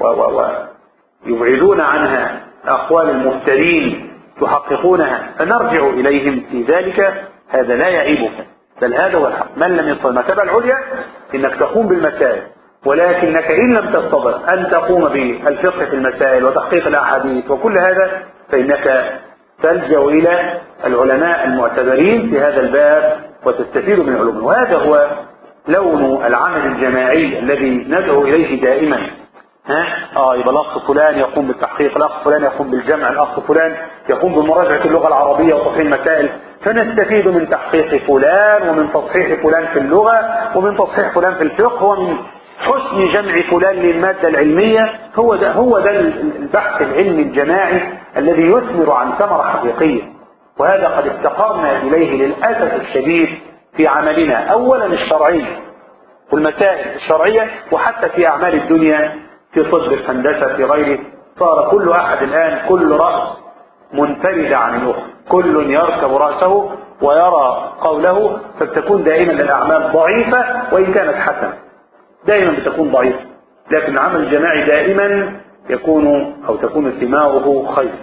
ويبعدون عنها أقوال المفترين يحققونها فنرجع إليهم في ذلك هذا لا يعيبك بل هذا هو الحق من لم يصل المرتبة العليا إنك تقوم بالمسائل ولكنك إن لم تستطع أن تقوم بالفقه في المسائل وتحقيق الأحاديث وكل هذا فإنك تلجأ إلى العلماء المعتبرين في هذا الباب وتستفيد من علومه وهذا هو لون العمل الجماعي الذي ندعو إليه دائما ها اه يبقى الاخ فلان يقوم بالتحقيق الاخ فلان يقوم بالجمع الاخ فلان يقوم بمراجعه اللغه العربيه وتصحيح المسائل فنستفيد من تحقيق فلان ومن تصحيح فلان في اللغه ومن تصحيح فلان في الفقه ومن حسن جمع فلان للماده العلميه هو ده هو ده البحث العلمي الجماعي الذي يثمر عن ثمره حقيقيه وهذا قد افتقرنا اليه للاسف الشديد في عملنا اولا الشرعي والمسائل الشرعيه وحتى في اعمال الدنيا في طب الهندسة في غيره صار كل أحد الآن كل رأس منفردة عن الأخرى كل يركب رأسه ويرى قوله فبتكون دائما الأعمال ضعيفة وإن كانت حسنة دائما بتكون ضعيفة لكن العمل الجماعي دائما يكون أو تكون ثماره خير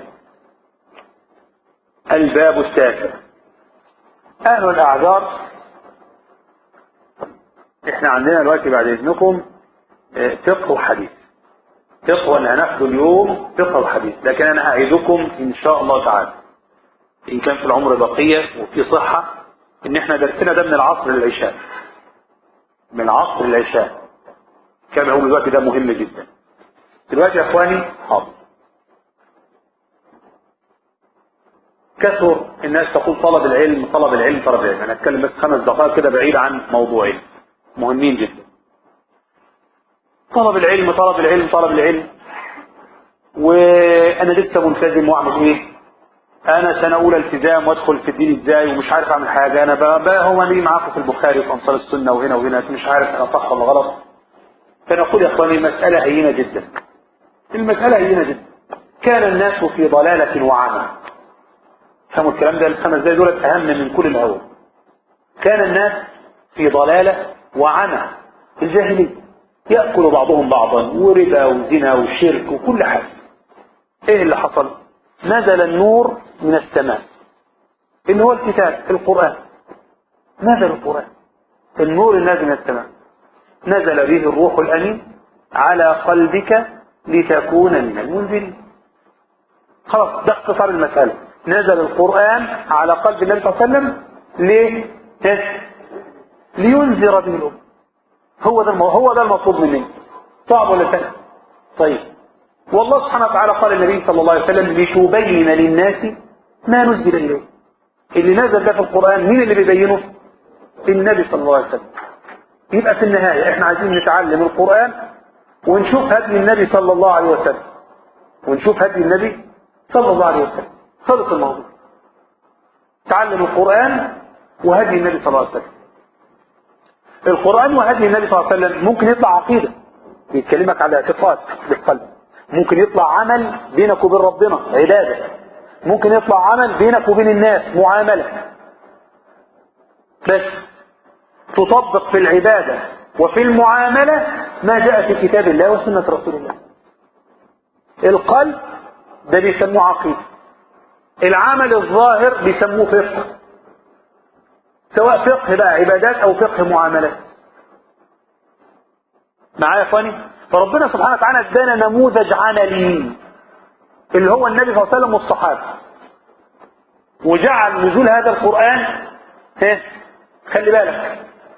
الباب التاسع أهل الأعذار احنا عندنا دلوقتي بعد إذنكم فقه وحديث فقه اللي هناخده اليوم فقه الحديث لكن انا اعدكم ان شاء الله تعالى ان كان في العمر بقية وفي صحة ان احنا درسنا ده من العصر للعشاء من العصر للعشاء كان هو دلوقتي ده مهم جدا دلوقتي يا اخواني حاضر كثر الناس تقول طلب العلم طلب العلم طلب العلم انا اتكلم بس خمس دقائق كده بعيد عن موضوعين مهمين جدا طلب العلم طلب العلم طلب العلم وانا لسه ملتزم واعمل ايه انا سنه اولى التزام وادخل في الدين ازاي ومش عارف اعمل حاجه انا بقى هو ليه معاكم في البخاري وفي انصار السنه وهنا وهنا مش عارف انا صح ولا غلط فنقول يا اخواني المساله هينه جدا المساله هينه جدا كان الناس في ضلاله وعمى فهموا الكلام ده الخمس دقايق دولت اهم من كل الاول كان الناس في ضلاله وعمى في الجاهليه يأكل بعضهم بعضا وربا وزنا وشرك وكل حاجة ايه اللي حصل نزل النور من السماء اللي هو الكتاب القرآن نزل القرآن النور النازل من السماء نزل به الروح الأمين على قلبك لتكون من المنذرين خلاص ده اختصار المسألة نزل القرآن على قلب النبي صلى الله عليه وسلم ليه؟ لينذر به الأمة هو ده هو ده المطلوب مني صعب ولا سهل طيب والله سبحانه وتعالى قال النبي صلى الله عليه وسلم لتبين للناس ما نزل اليه اللي نزل ده في القران مين اللي بيبينه النبي صلى الله عليه وسلم يبقى في النهايه احنا عايزين نتعلم القران ونشوف هدي النبي صلى الله عليه وسلم ونشوف هدي النبي صلى الله عليه وسلم خلص الموضوع تعلم القرآن وهدي النبي صلى الله عليه وسلم القرآن وهدي النبي صلى الله عليه وسلم ممكن يطلع عقيدة بيتكلمك على اعتقاد بالقلب ممكن يطلع عمل بينك وبين ربنا عبادة ممكن يطلع عمل بينك وبين الناس معاملة بس تطبق في العبادة وفي المعاملة ما جاء في كتاب الله وسنة رسول الله القلب ده بيسموه عقيدة العمل الظاهر بيسموه فقه سواء فقه بقى عبادات او فقه معاملات معايا يا اخواني فربنا سبحانه وتعالى ادانا نموذج عملي اللي هو النبي صلى الله عليه وسلم والصحابه وجعل نزول هذا القران ها خلي بالك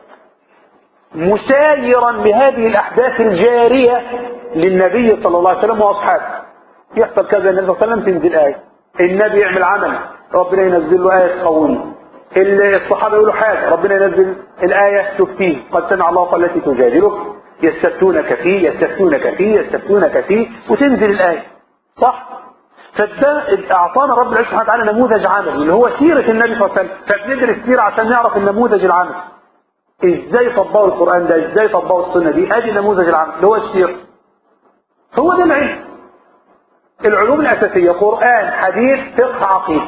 مسايرا بهذه الاحداث الجاريه للنبي صلى الله عليه وسلم واصحابه يحصل كذا النبي صلى الله عليه وسلم تنزل ايه النبي يعمل عمل ربنا ينزل له ايه تقويه الصحابه يقولوا حاجه ربنا ينزل الايه تفتيه قد سمع الله التي تجادلك يستفتونك فيه يستفتونك فيه يستفتونك فيه وتنزل الايه صح فده اعطانا رب العزه سبحانه وتعالى نموذج عملي اللي هو سيره النبي صلى الله عليه وسلم فبندرس سيره عشان نعرف النموذج العملي ازاي طبقوا القران ده ازاي طبقوا السنه دي ادي النموذج العملي اللي هو السيره هو ده العلم العلوم الاساسيه قران حديث فقه عقيده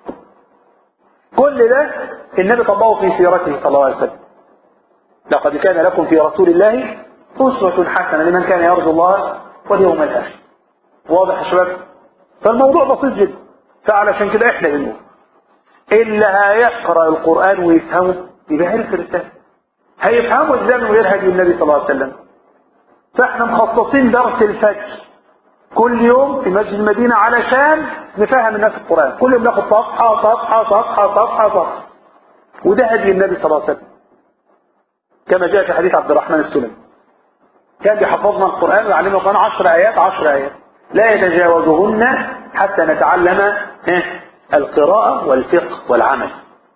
كل ده النبي طبقه في سيرته صلى الله عليه وسلم لقد كان لكم في رسول الله أسوة حسنة لمن كان يرجو الله واليوم الآخر واضح يا شباب فالموضوع بسيط جدا فعلشان كده احنا بنقول اللي هيقرأ القرآن ويفهمه يبقى عرف الرسالة هيفهمه ازاي من غير هدي النبي صلى الله عليه وسلم فاحنا مخصصين درس الفجر كل يوم في مسجد المدينة علشان نفهم الناس القرآن كل يوم ناخد صفحة صفحة صفحة صفحة صفحة وده هدي النبي صلى الله عليه وسلم كما جاء في حديث عبد الرحمن السلمي كان بيحفظنا القرآن ويعلمنا القرآن عشر آيات عشر آيات لا يتجاوزهن حتى نتعلم القراءة والفقه والعمل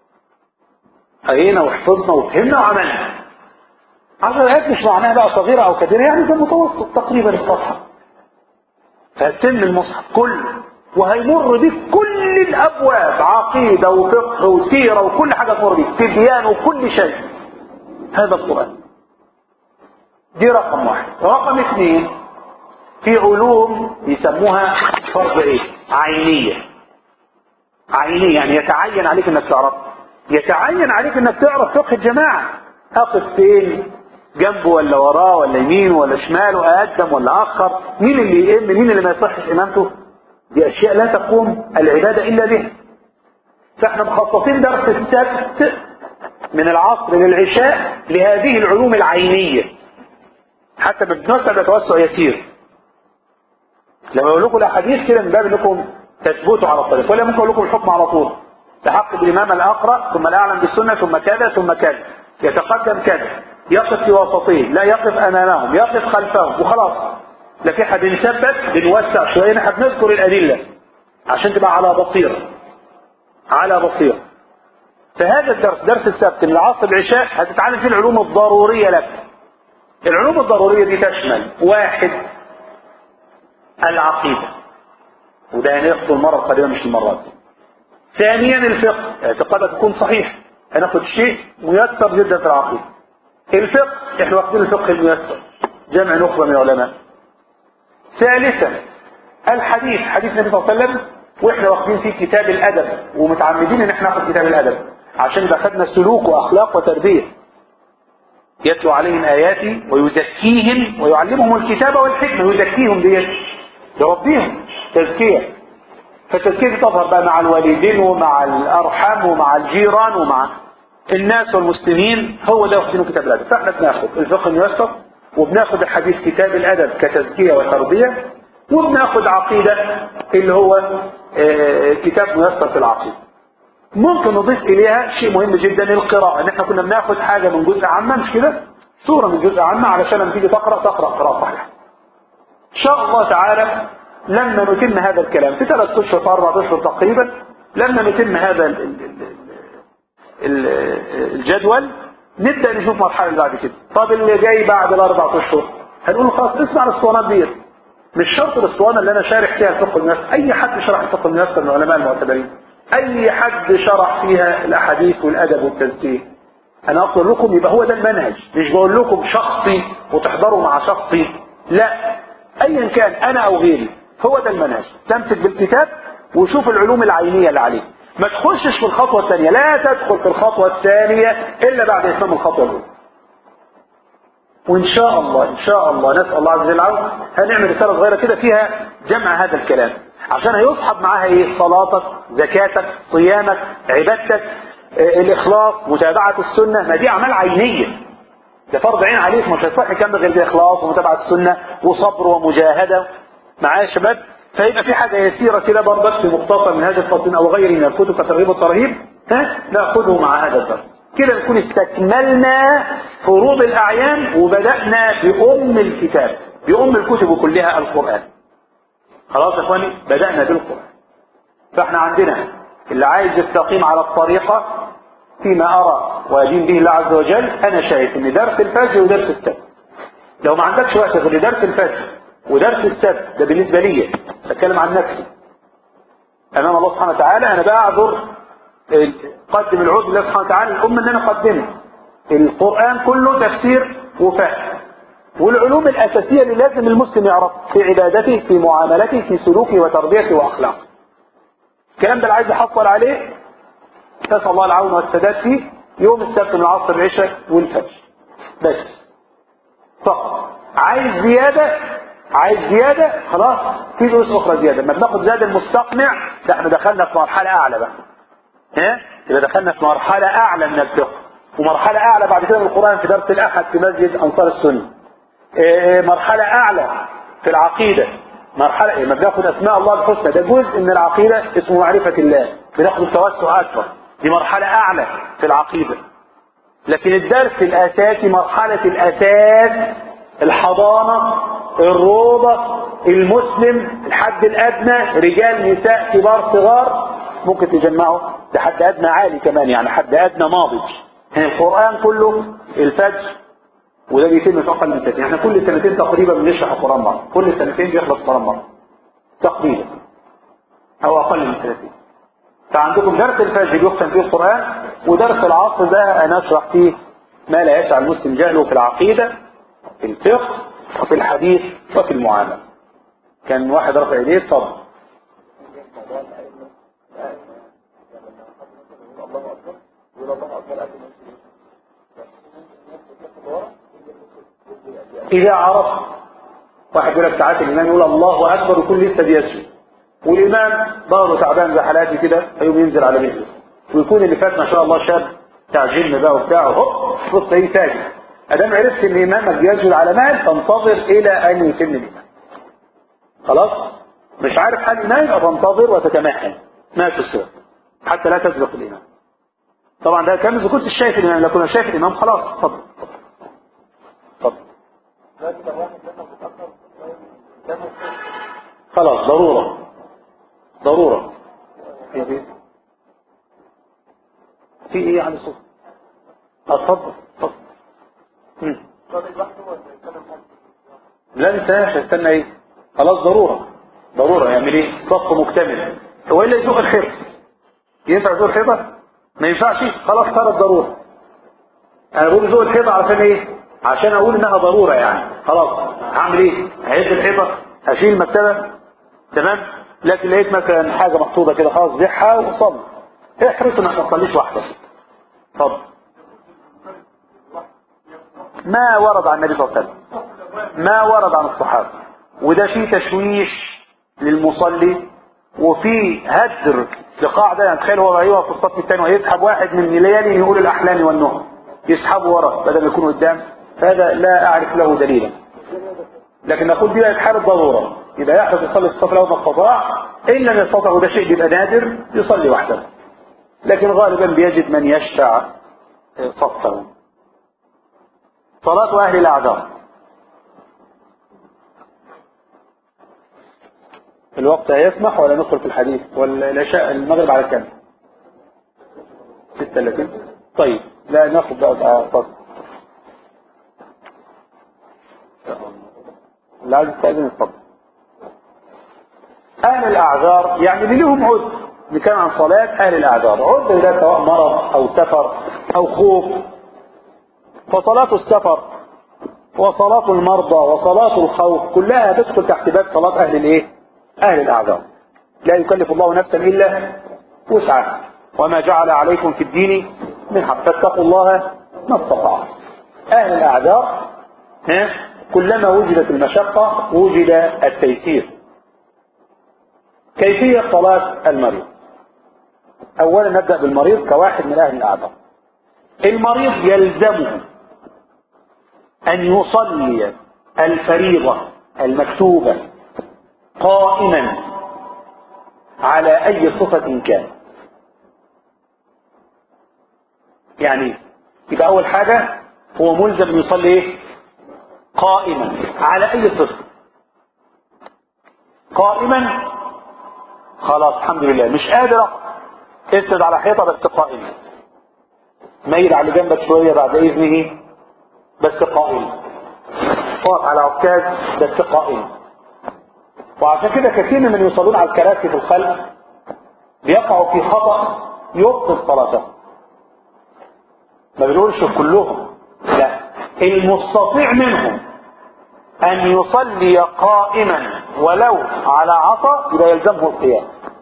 قرينا وحفظنا وفهمنا وعملنا عشر آيات مش معناها بقى صغيرة أو كبيرة يعني ده متوسط تقريبا الصفحة فهتم المصحف كله وهيمر بك كل الأبواب عقيدة وفقه وسيرة وكل حاجة تمر بك تبيان وكل شيء هذا القرآن دي رقم واحد رقم اثنين في علوم يسموها فرض ايه عينية عينية يعني يتعين عليك انك تعرف يتعين عليك انك تعرف فقه الجماعة اقف فين جنبه ولا وراه ولا يمين ولا شماله اقدم ولا اخر مين اللي يئم مين اللي ما يصحش امامته دي اشياء لا تقوم العبادة الا بها فاحنا مخصصين درس السبت من العصر للعشاء لهذه العلوم العينية حتى بنوسع بتوسع يسير لما اقول لكم الاحاديث كده من باب انكم تثبتوا على الطريق ولا ممكن اقول لكم الحكم على طول تحق بالامام الاقرا ثم الاعلم بالسنه ثم كذا ثم كذا يتقدم كذا يقف في وسطهم لا يقف امامهم يقف خلفهم وخلاص لكن احنا بنثبت بنوسع شويه احنا بنذكر الادله عشان تبقى على بصيره على بصيره فهذا الدرس درس السبت من العصر العشاء هتتعلم فيه العلوم الضروريه لك العلوم الضروريه دي تشمل واحد العقيده وده هناخده المره القادمه مش المره دي ثانيا الفقه اعتقادك يكون صحيح هناخد شيء ميسر جدا في العقيده الفقه احنا واخدين الفقه الميسر جمع نخبه من العلماء ثالثا الحديث حديث النبي صلى الله عليه وسلم واحنا واخدين فيه كتاب الادب ومتعمدين ان احنا ناخد كتاب الادب عشان يبقى خدنا سلوك واخلاق وتربيه يتلو عليهم اياتي ويزكيهم ويعلمهم الكتاب والحكمه يزكيهم ديت يربيهم تزكيه فالتزكيه دي تظهر بقى مع الوالدين ومع الارحام ومع الجيران ومع الناس والمسلمين هو ده واخدينه كتاب الادب فاحنا بناخد الفقه الميسر وبناخد الحديث كتاب الادب كتزكيه وتربيه وبناخد عقيده اللي هو كتاب ميسر في العقيده ممكن نضيف اليها شيء مهم جدا القراءه ان احنا كنا بناخد حاجه من جزء عامه مش كده سوره من جزء عامه علشان لما تيجي تقرا تقرا قراءه صحيحه ان شاء الله تعالى لما نتم هذا الكلام في ثلاث اشهر في اربع اشهر تقريبا لما نتم هذا ال ال ال الجدول نبدا نشوف مرحله اللي بعد كده طب اللي جاي بعد الاربع اشهر هنقول خلاص اسمع الاسطوانات ديت مش شرط الاسطوانه اللي انا شارح فيها الفقه الميسر اي حد شرح الفقه الميسر من العلماء المعتبرين اي حد شرح فيها الاحاديث والادب والتزكيه انا اقول لكم يبقى هو ده المنهج مش بقول لكم شخصي وتحضروا مع شخصي لا ايا كان انا او غيري هو ده المنهج تمسك بالكتاب وشوف العلوم العينيه اللي عليه ما تخشش في الخطوه الثانيه لا تدخل في الخطوه الثانيه الا بعد اتمام الخطوه الاولى وان شاء الله ان شاء الله نسال الله عز وجل العون هنعمل رساله صغيره كده فيها جمع هذا الكلام عشان هيصحب معاها ايه صلاتك زكاتك صيامك عبادتك آه، الاخلاص متابعه السنه ما دي اعمال عينيه ده فرض عين عليك مش هيصح كم غير باخلاص ومتابعه السنه وصبر ومجاهده معايا يا شباب فيبقى في حاجه يسيره كده برضك في مختصر من هذا الفصل او غيره من الكتب كترغيب الترهيب ها ناخذه مع هذا الدرس كده نكون استكملنا فروض الاعيان وبدانا بام الكتاب بام الكتب كلها القران خلاص يا اخواني بدانا بالقران فاحنا عندنا اللي عايز يستقيم على الطريقه فيما ارى وادين به الله عز وجل انا شايف ان درس الفجر ودرس السبت لو ما عندكش وقت غير لدرس الفجر ودرس السبت ده بالنسبه لي بتكلم عن نفسي امام الله سبحانه وتعالى انا بعذر قدم العود لله سبحانه وتعالى الأمة ان انا قدمت القرآن كله تفسير وفهم والعلوم الأساسية اللي لازم المسلم يعرفها في عبادته في معاملته في سلوكه وتربيته وأخلاقه الكلام ده اللي عايز يحصل عليه نسأل الله العون والسداد فيه يوم السبت من العصر العشاء والفجر بس فقط عايز زيادة عايز زيادة خلاص في دروس أخرى زيادة لما بناخد زيادة المستقنع ده احنا دخلنا في مرحلة أعلى بقى ها يبقى دخلنا في مرحلة أعلى من الفقه ومرحلة أعلى بعد كده من القرآن في درس الأحد في مسجد أنصار السنة إيه مرحلة أعلى في العقيدة مرحلة إيه ما بناخد أسماء الله الحسنى ده جزء من العقيدة اسمه معرفة الله بناخد التوسع أكبر دي مرحلة أعلى في العقيدة لكن الدرس الأساسي مرحلة الأساس الحضانة الروضة المسلم الحد الأدنى رجال نساء كبار صغار ممكن تجمعوا لحد أدنى عالي كمان يعني حد أدنى ناضج يعني القرآن كله الفجر وده بيتم في أقل من سنتين احنا كل سنتين تقريبا بنشرح القرآن مرة كل سنتين بيخلص القرآن مرة تقريبا أو أقل من سنتين فعندكم درس الفجر يختم فيه القرآن ودرس العصر ده أنا أشرح فيه ما لا يسع المسلم جهله في العقيدة في الفقه وفي الحديث وفي المعاملة كان واحد رفع ايديه اتفضل إذا عرفت واحد يقول لك ساعات الإمام يقول الله أكبر وكل لسه بيسجد والإمام ظهره تعبان زي حالاتي كده هيقوم ينزل على رجله ويكون اللي فات ما شاء الله شاب بتاع جيم بقى وبتاع هوب بص ايه ساجد ادام عرفت ان امامك بيسجد على مال فانتظر الى ان يتم الامام خلاص مش عارف حال الامام يبقى تنتظر وتتمهل ما تسوى حتى لا تسبق الامام طبعا ده كان اذا كنت شايف الامام لو كنت شايف الامام خلاص اتفضل اتفضل خلاص ضرورة ضرورة في ايه في ايه يعني صوت اتفضل اتفضل مم. لا ننساش استنى ايه خلاص ضرورة ضرورة يعمل ايه صف مكتمل هو الا يزوق الخير ينفع يزوق الخيبة ما ينفعش خلاص صارت ضرورة انا بقول يزوق الخيبة عشان ايه عشان اقول انها ضرورة يعني خلاص هعمل ايه هعد الحيطة هشيل المكتبة تمام لكن لقيت مثلا حاجة محطوطة كده خلاص بيعها وصل احرص انك ما تصليش وحدك اتفضل ما ورد عن النبي صلى الله عليه وسلم ما ورد عن الصحابة وده فيه تشويش للمصلي وفي هدر لقاعدة يعني تخيل هو ايوه في الصف الثاني ويسحب واحد من ليالي يقول الاحلام والنهى يسحبه ورا بدل ما يكون قدام هذا لا اعرف له دليلا لكن نقول دي بقت حالة ضرورة يبقى يحرص يصلي في الصف الاول ما استطاع ان لم يستطع وده شيء بيبقى نادر يصلي وحده لكن غالبا بيجد من يشفع صفه صلاة أهل الأعذار الوقت هيسمح ولا ندخل في الحديث ولا العشاء المغرب على كام ستة لكن طيب لا ناخد بقى صلاة اللي عايز يستأذن اتفضل أهل الأعذار يعني اللي لهم عذر نتكلم عن صلاة أهل الأعذار عذر ده سواء مرض أو سفر أو خوف فصلاة السفر وصلاة المرضى وصلاة الخوف كلها تدخل تحت باب صلاة أهل الإيه؟ أهل الأعذار لا يكلف الله نفسا إلا وسعها وما جعل عليكم في الدين من حق فاتقوا الله ما استطعتم أهل الأعذار ها كلما وجدت المشقة وجد التيسير كيفية صلاة المريض أولا نبدأ بالمريض كواحد من أهل الأعذار المريض يلزمه أن يصلي الفريضة المكتوبة قائما على أي صفة كان يعني يبقى أول حاجة هو ملزم أن يصلي إيه؟ قائما على أي صفة قائما خلاص الحمد لله مش قادر اسند على حيطة بس قائما ميل على جنبك شوية بعد إذنه بس قائما واقف على عكاز بس قائما وعشان كده كثير من يصلون على الكراسي في الخلف بيقعوا في خطأ يبطل صلاته ما بنقولش كلهم لا المستطيع منهم أن يصلي قائما ولو على عصا يبقى يلزمه القيام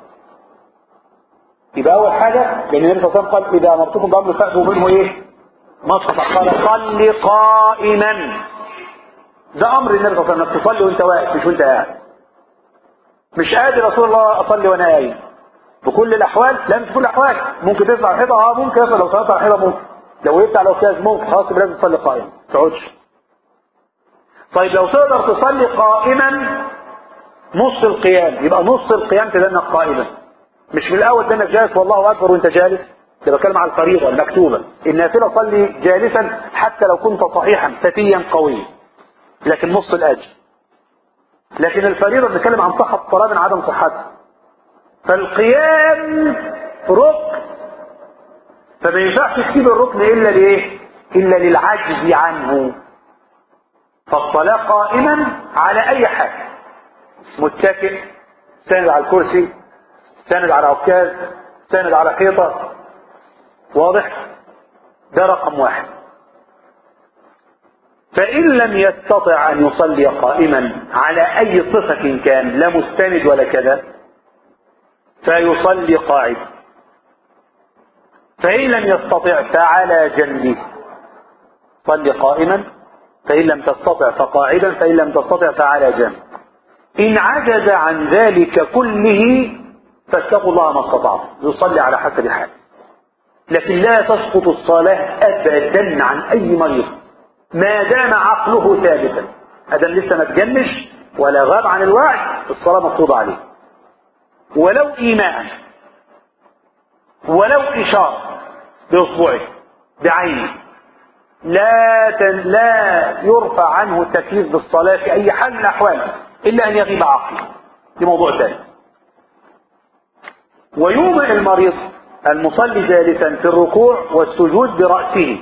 يبقى أول حاجة لأن النبي صلى الله عليه وسلم قال إذا أمرتكم بأمر فأتوا منه إيه؟ ما استطاع قال صل قائما ده أمر النبي صلى الله عليه وسلم إنك تصلي وأنت واقف مش وأنت قاعد مش قادر رسول الله أصلي وأنا قايم في كل الأحوال لا مش في كل الأحوال ممكن تطلع على الحيطة أه ممكن يصل لو صليت على الحيطة ممكن لو وقفت على الأستاذ ممكن خلاص يبقى لازم تصلي قائم ما تقعدش طيب لو تقدر تصلي قائما نص القيام يبقى نص القيام تدنك قائما مش من الاول دنك جالس والله اكبر وانت جالس ده بتكلم على الفريضه المكتوبه النافله صلي جالسا حتى لو كنت صحيحا فتيا قويا لكن نص الاجر لكن الفريضه بنتكلم عن صحه الصلاه من عدم صحتها فالقيام ركن فما ينفعش تسيب الركن الا لايه الا للعجز عنه فالصلاة قائما على أي حاجة متكئ ساند على الكرسي ساند على عكاز ساند على حيطة واضح ده رقم واحد فإن لم يستطع أن يصلي قائما على أي صفة كان لا مستند ولا كذا فيصلي قاعد فإن لم يستطع فعلى جنبه صلي قائما فإن لم تستطع فقاعدا فإن لم تستطع فعلى جنب إن عجز عن ذلك كله فاتقوا الله ما استطعتم يصلي على حسب حاله لكن لا تسقط الصلاة أبدا عن أي مريض ما دام عقله ثابتا هذا لسه ما تجنش ولا غاب عن الوعي الصلاة مفروضة عليه ولو إيماء ولو إشارة بإصبعه بعينه لا تن لا يرفع عنه التكليف بالصلاة في أي حال من الأحوال إلا أن يغيب عقله دي موضوع ثاني ويومئ المريض المصلي جالسا في الركوع والسجود برأسه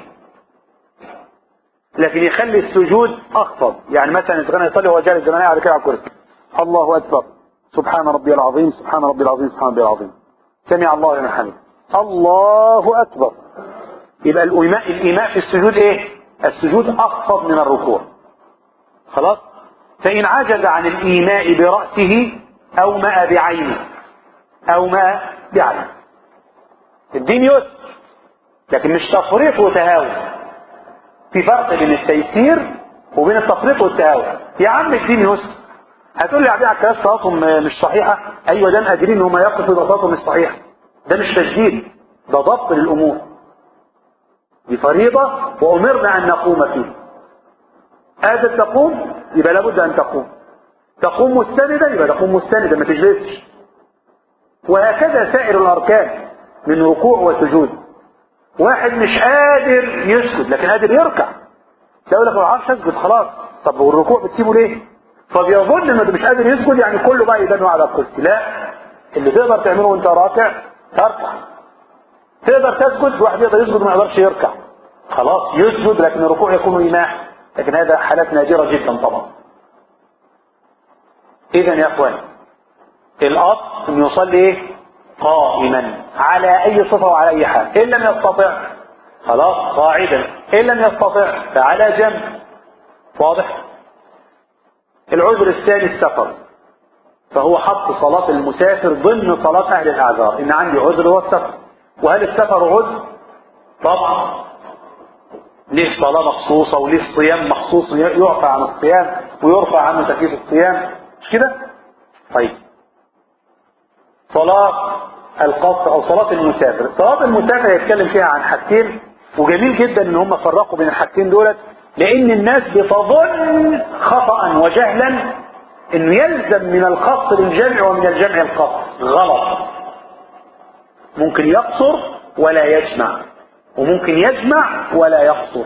لكن يخلي السجود أخفض يعني مثلا إذا كان يصلي وهو جالس زمان على كده على الكرسي الله أكبر سبحان ربي العظيم سبحان ربي العظيم سبحان ربي العظيم سمع الله لمن حمده الله أكبر يبقى الإيماء الإيماء في السجود إيه السجود أخفض من الركوع خلاص فإن عجز عن الإيماء برأسه أومأ بعينه أومأ بعينه الدين يسر لكن مش تفريط وتهاون في فرق بين التيسير وبين التفريط والتهاون يا عم الدين يسر هتقول لي يا عبد الكلام صلاتهم مش صحيحة ايوه ده قادرين ان هم يقفوا يبقى صلاتهم مش صحيحة ده مش تشديد ده ضبط للامور دي فريضة وامرنا ان نقوم فيه قادر تقوم يبقى لابد ان تقوم تقوم مستندا يبقى تقوم مستندا ما تجلسش وهكذا سائر الاركان من ركوع وسجود واحد مش قادر يسجد لكن قادر يركع يقول لك ما بعرفش اسجد خلاص طب والركوع بتسيبه ليه فبيظن انه مش قادر يسجد يعني كله بقى يدنوا على الكرسي لا اللي تقدر تعمله وانت راكع تركع تقدر تسجد واحد يقدر يسجد وما يقدرش يركع خلاص يسجد لكن الركوع يكون ايماع لكن هذا حالات نادرة جدا طبعا اذا يا اخوان الاصل ان يصلي ايه قائما على أي صفة وعلى أي حال إن لم يستطع خلاص قاعدا إن لم يستطع فعلى جنب واضح العذر الثاني السفر فهو حط صلاة المسافر ضمن صلاة أهل الأعذار إن عندي عذر هو السفر وهل السفر عذر؟ طبعا ليه صلاة مخصوصة وليه صيام مخصوص يعفى عن الصيام ويرفع عنه تكليف الصيام مش كده؟ طيب صلاة القصر أو صلاة المسافر صلاة المسافر يتكلم فيها عن حاجتين وجميل جدا ان هم فرقوا بين الحاجتين دولت لان الناس بتظن خطأ وجهلا انه يلزم من القصر الجمع ومن الجمع القصر غلط ممكن يقصر ولا يجمع وممكن يجمع ولا يقصر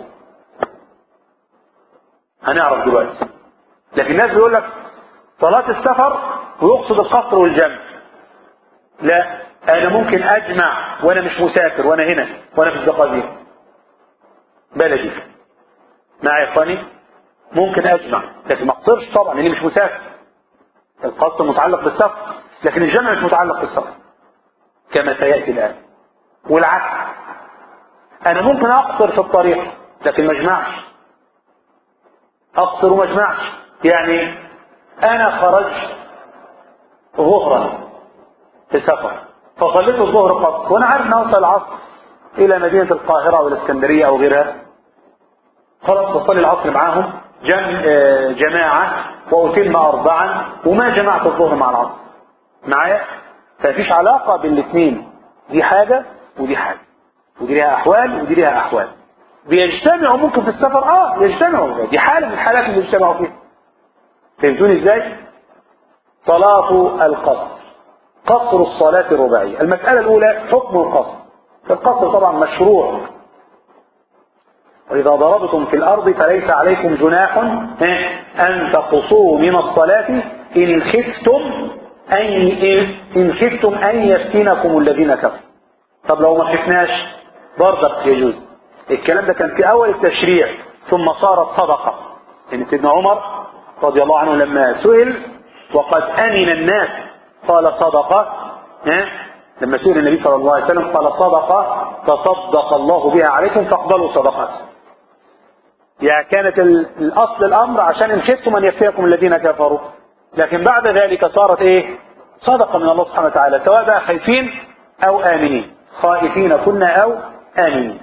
هنعرف دلوقتي لكن الناس بيقول لك صلاة السفر ويقصد القصر والجمع لا انا ممكن اجمع وانا مش مسافر وانا هنا وانا في الزقازيق بلدي معي يا اخواني ممكن اجمع لكن ما اقصرش طبعا لاني مش مسافر القصر متعلق بالسفر لكن الجمع مش متعلق بالسفر كما سياتي الان والعكس انا ممكن اقصر في الطريق لكن ما اجمعش اقصر وما اجمعش يعني انا خرجت ظهرا في سفر فصليت الظهر قصر وانا عارف ان اوصل العصر الى مدينة القاهرة او الاسكندرية او غيرها خلاص بصلي العصر معاهم جم جماعة واتم اربعا وما جمعت الظهر مع العصر معايا فمفيش علاقة بين الاثنين دي حاجة ودي حاجة ودي ليها احوال ودي ليها احوال بيجتمعوا ممكن في السفر اه يجتمعوا دي حالة من الحالات اللي بيجتمعوا فيها فهمتوني ازاي صلاة القصر قصر الصلاة الرباعية المسألة الأولى حكم القصر القصر طبعا مشروع وإذا ضربتم في الأرض فليس عليكم جناح أن تقصوا من الصلاة إن خفتم أن إن خفتم أن يفتنكم الذين كفروا طب لو ما خفناش برضك يجوز الكلام ده كان في أول التشريع ثم صارت صدقة يعني سيدنا عمر رضي الله عنه لما سئل وقد أمن الناس قال صدقة لما سئل النبي صلى الله عليه وسلم قال صدقة تصدق الله بها عليكم فاقبلوا صدقات يعني كانت الأصل الأمر عشان إن خفتم أن يفتيكم الذين كفروا لكن بعد ذلك صارت إيه صدقة من الله سبحانه وتعالى سواء بقى خايفين أو آمنين خائفين كنا أو آمنين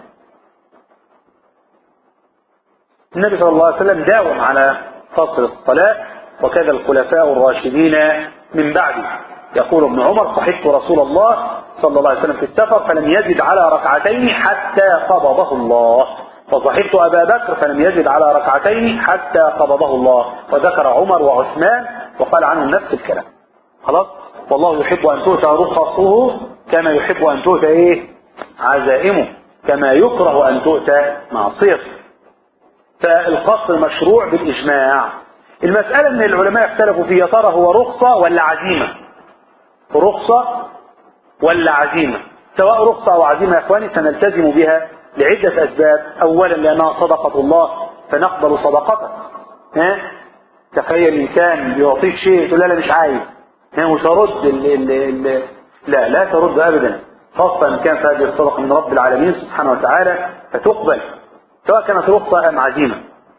النبي صلى الله عليه وسلم داوم على قصر الصلاة وكذا الخلفاء الراشدين من بعده يقول ابن عمر صحبت رسول الله صلى الله عليه وسلم في السفر فلم يزد على ركعتين حتى قبضه الله وصحبت أبا بكر فلم يزد على ركعتين حتى قبضه الله وذكر عمر وعثمان وقال عنهم نفس الكلام خلاص والله يحب أن تؤتى رخصه كما يحب أن تؤتى إيه عزائمه كما يكره أن تؤتى معصيته فالقصر مشروع بالإجماع المسألة أن العلماء اختلفوا في يا ترى هو رخصة ولا عزيمة رخصة ولا عزيمة سواء رخصة أو عزيمة يا إخواني سنلتزم بها لعدة أسباب أولا لأنها صدقة الله فنقبل صدقته ها تخيل إنسان يعطيك شيء تقول لا لا مش عايز ها مش هرد ال ال ال لا لا ترد أبدا خاصة إن كانت هذه الصدقة من رب العالمين سبحانه وتعالى فتقبل سواء كانت رخصة أم عزيمة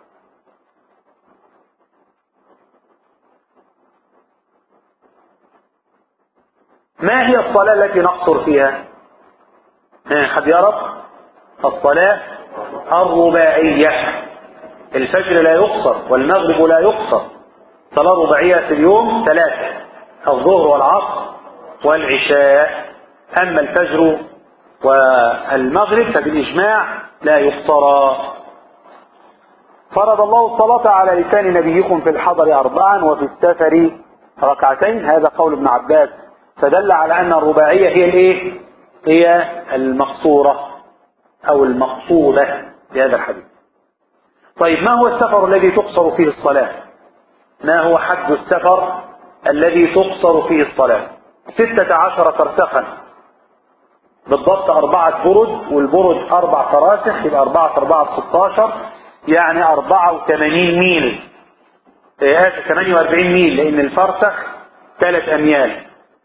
ما هي الصلاة التي نقصر فيها ها حد يعرف الصلاة الرباعية الفجر لا يقصر والمغرب لا يقصر صلاة رباعية في اليوم ثلاثة الظهر والعصر والعشاء أما الفجر والمغرب فبالإجماع لا يقصر فرض الله الصلاة على لسان نبيكم في الحضر أربعا وفي السفر ركعتين هذا قول ابن عباس فدل على أن الرباعية هي الإيه؟ هي المقصورة أو المقصودة بهذا الحديث طيب ما هو السفر الذي تقصر فيه الصلاة ما هو حد السفر الذي تقصر فيه الصلاة ستة عشر فرسخا بالضبط أربعة برد والبرد أربع فراسخ يبقى أربعة أربعة ستاشر يعني أربعة وثمانين ميل آسف ثمانية وأربعين ميل لأن الفرسخ ثلاث أميال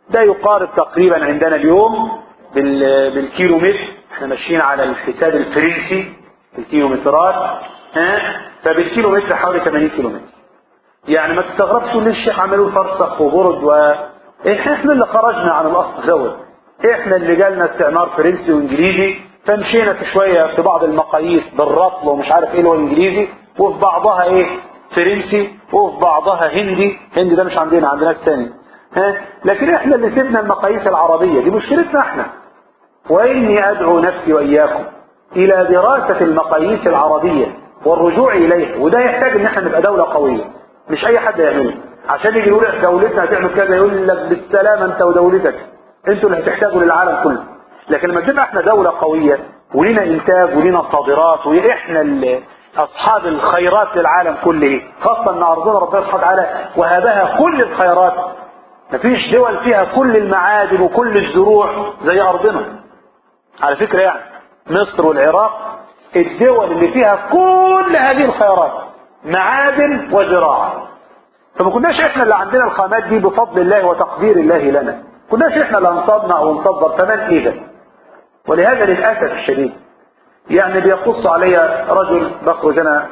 ده يقارب تقريبا عندنا اليوم بال- بالكيلو متر احنا ماشيين على الحساب الفرنسي الكيلومترات ها فبالكيلو متر حوالي 80 كيلو متر يعني ما تستغربش ليه الشيخ عملوا الفرسخ وبرد و احنا احنا اللي خرجنا عن الاصل دوت احنا اللي جالنا استعمار فرنسي وانجليزي فمشينا في شويه في بعض المقاييس بالرطل ومش عارف ايه اللي هو انجليزي وفي بعضها ايه فرنسي وفي بعضها هندي هندي ده مش عندنا عند ناس تاني ها لكن احنا اللي سيبنا المقاييس العربيه دي مشكلتنا احنا واني ادعو نفسي واياكم الى دراسه المقاييس العربيه والرجوع اليها وده يحتاج ان احنا نبقى دوله قويه مش اي حد يعمله عشان يجي يقول لك دولتنا هتعمل كذا يقول لك بالسلامه انت ودولتك انتوا اللي هتحتاجوا للعالم كله لكن لما تبقى احنا دوله قويه ولينا انتاج ولينا صادرات واحنا اللي اصحاب الخيرات للعالم كله خاصه ان ارضنا ربنا سبحانه وتعالى وهبها كل الخيرات مفيش دول فيها كل المعادن وكل الزروع زي ارضنا على فكره يعني مصر والعراق الدول اللي فيها كل هذه الخيرات معادن وزراعه فما كناش احنا اللي عندنا الخامات دي بفضل الله وتقدير الله لنا كناش احنا اللي هنصنع ونصدر فمن اذا ولهذا للاسف الشديد يعني بيقص علي رجل بخرج انا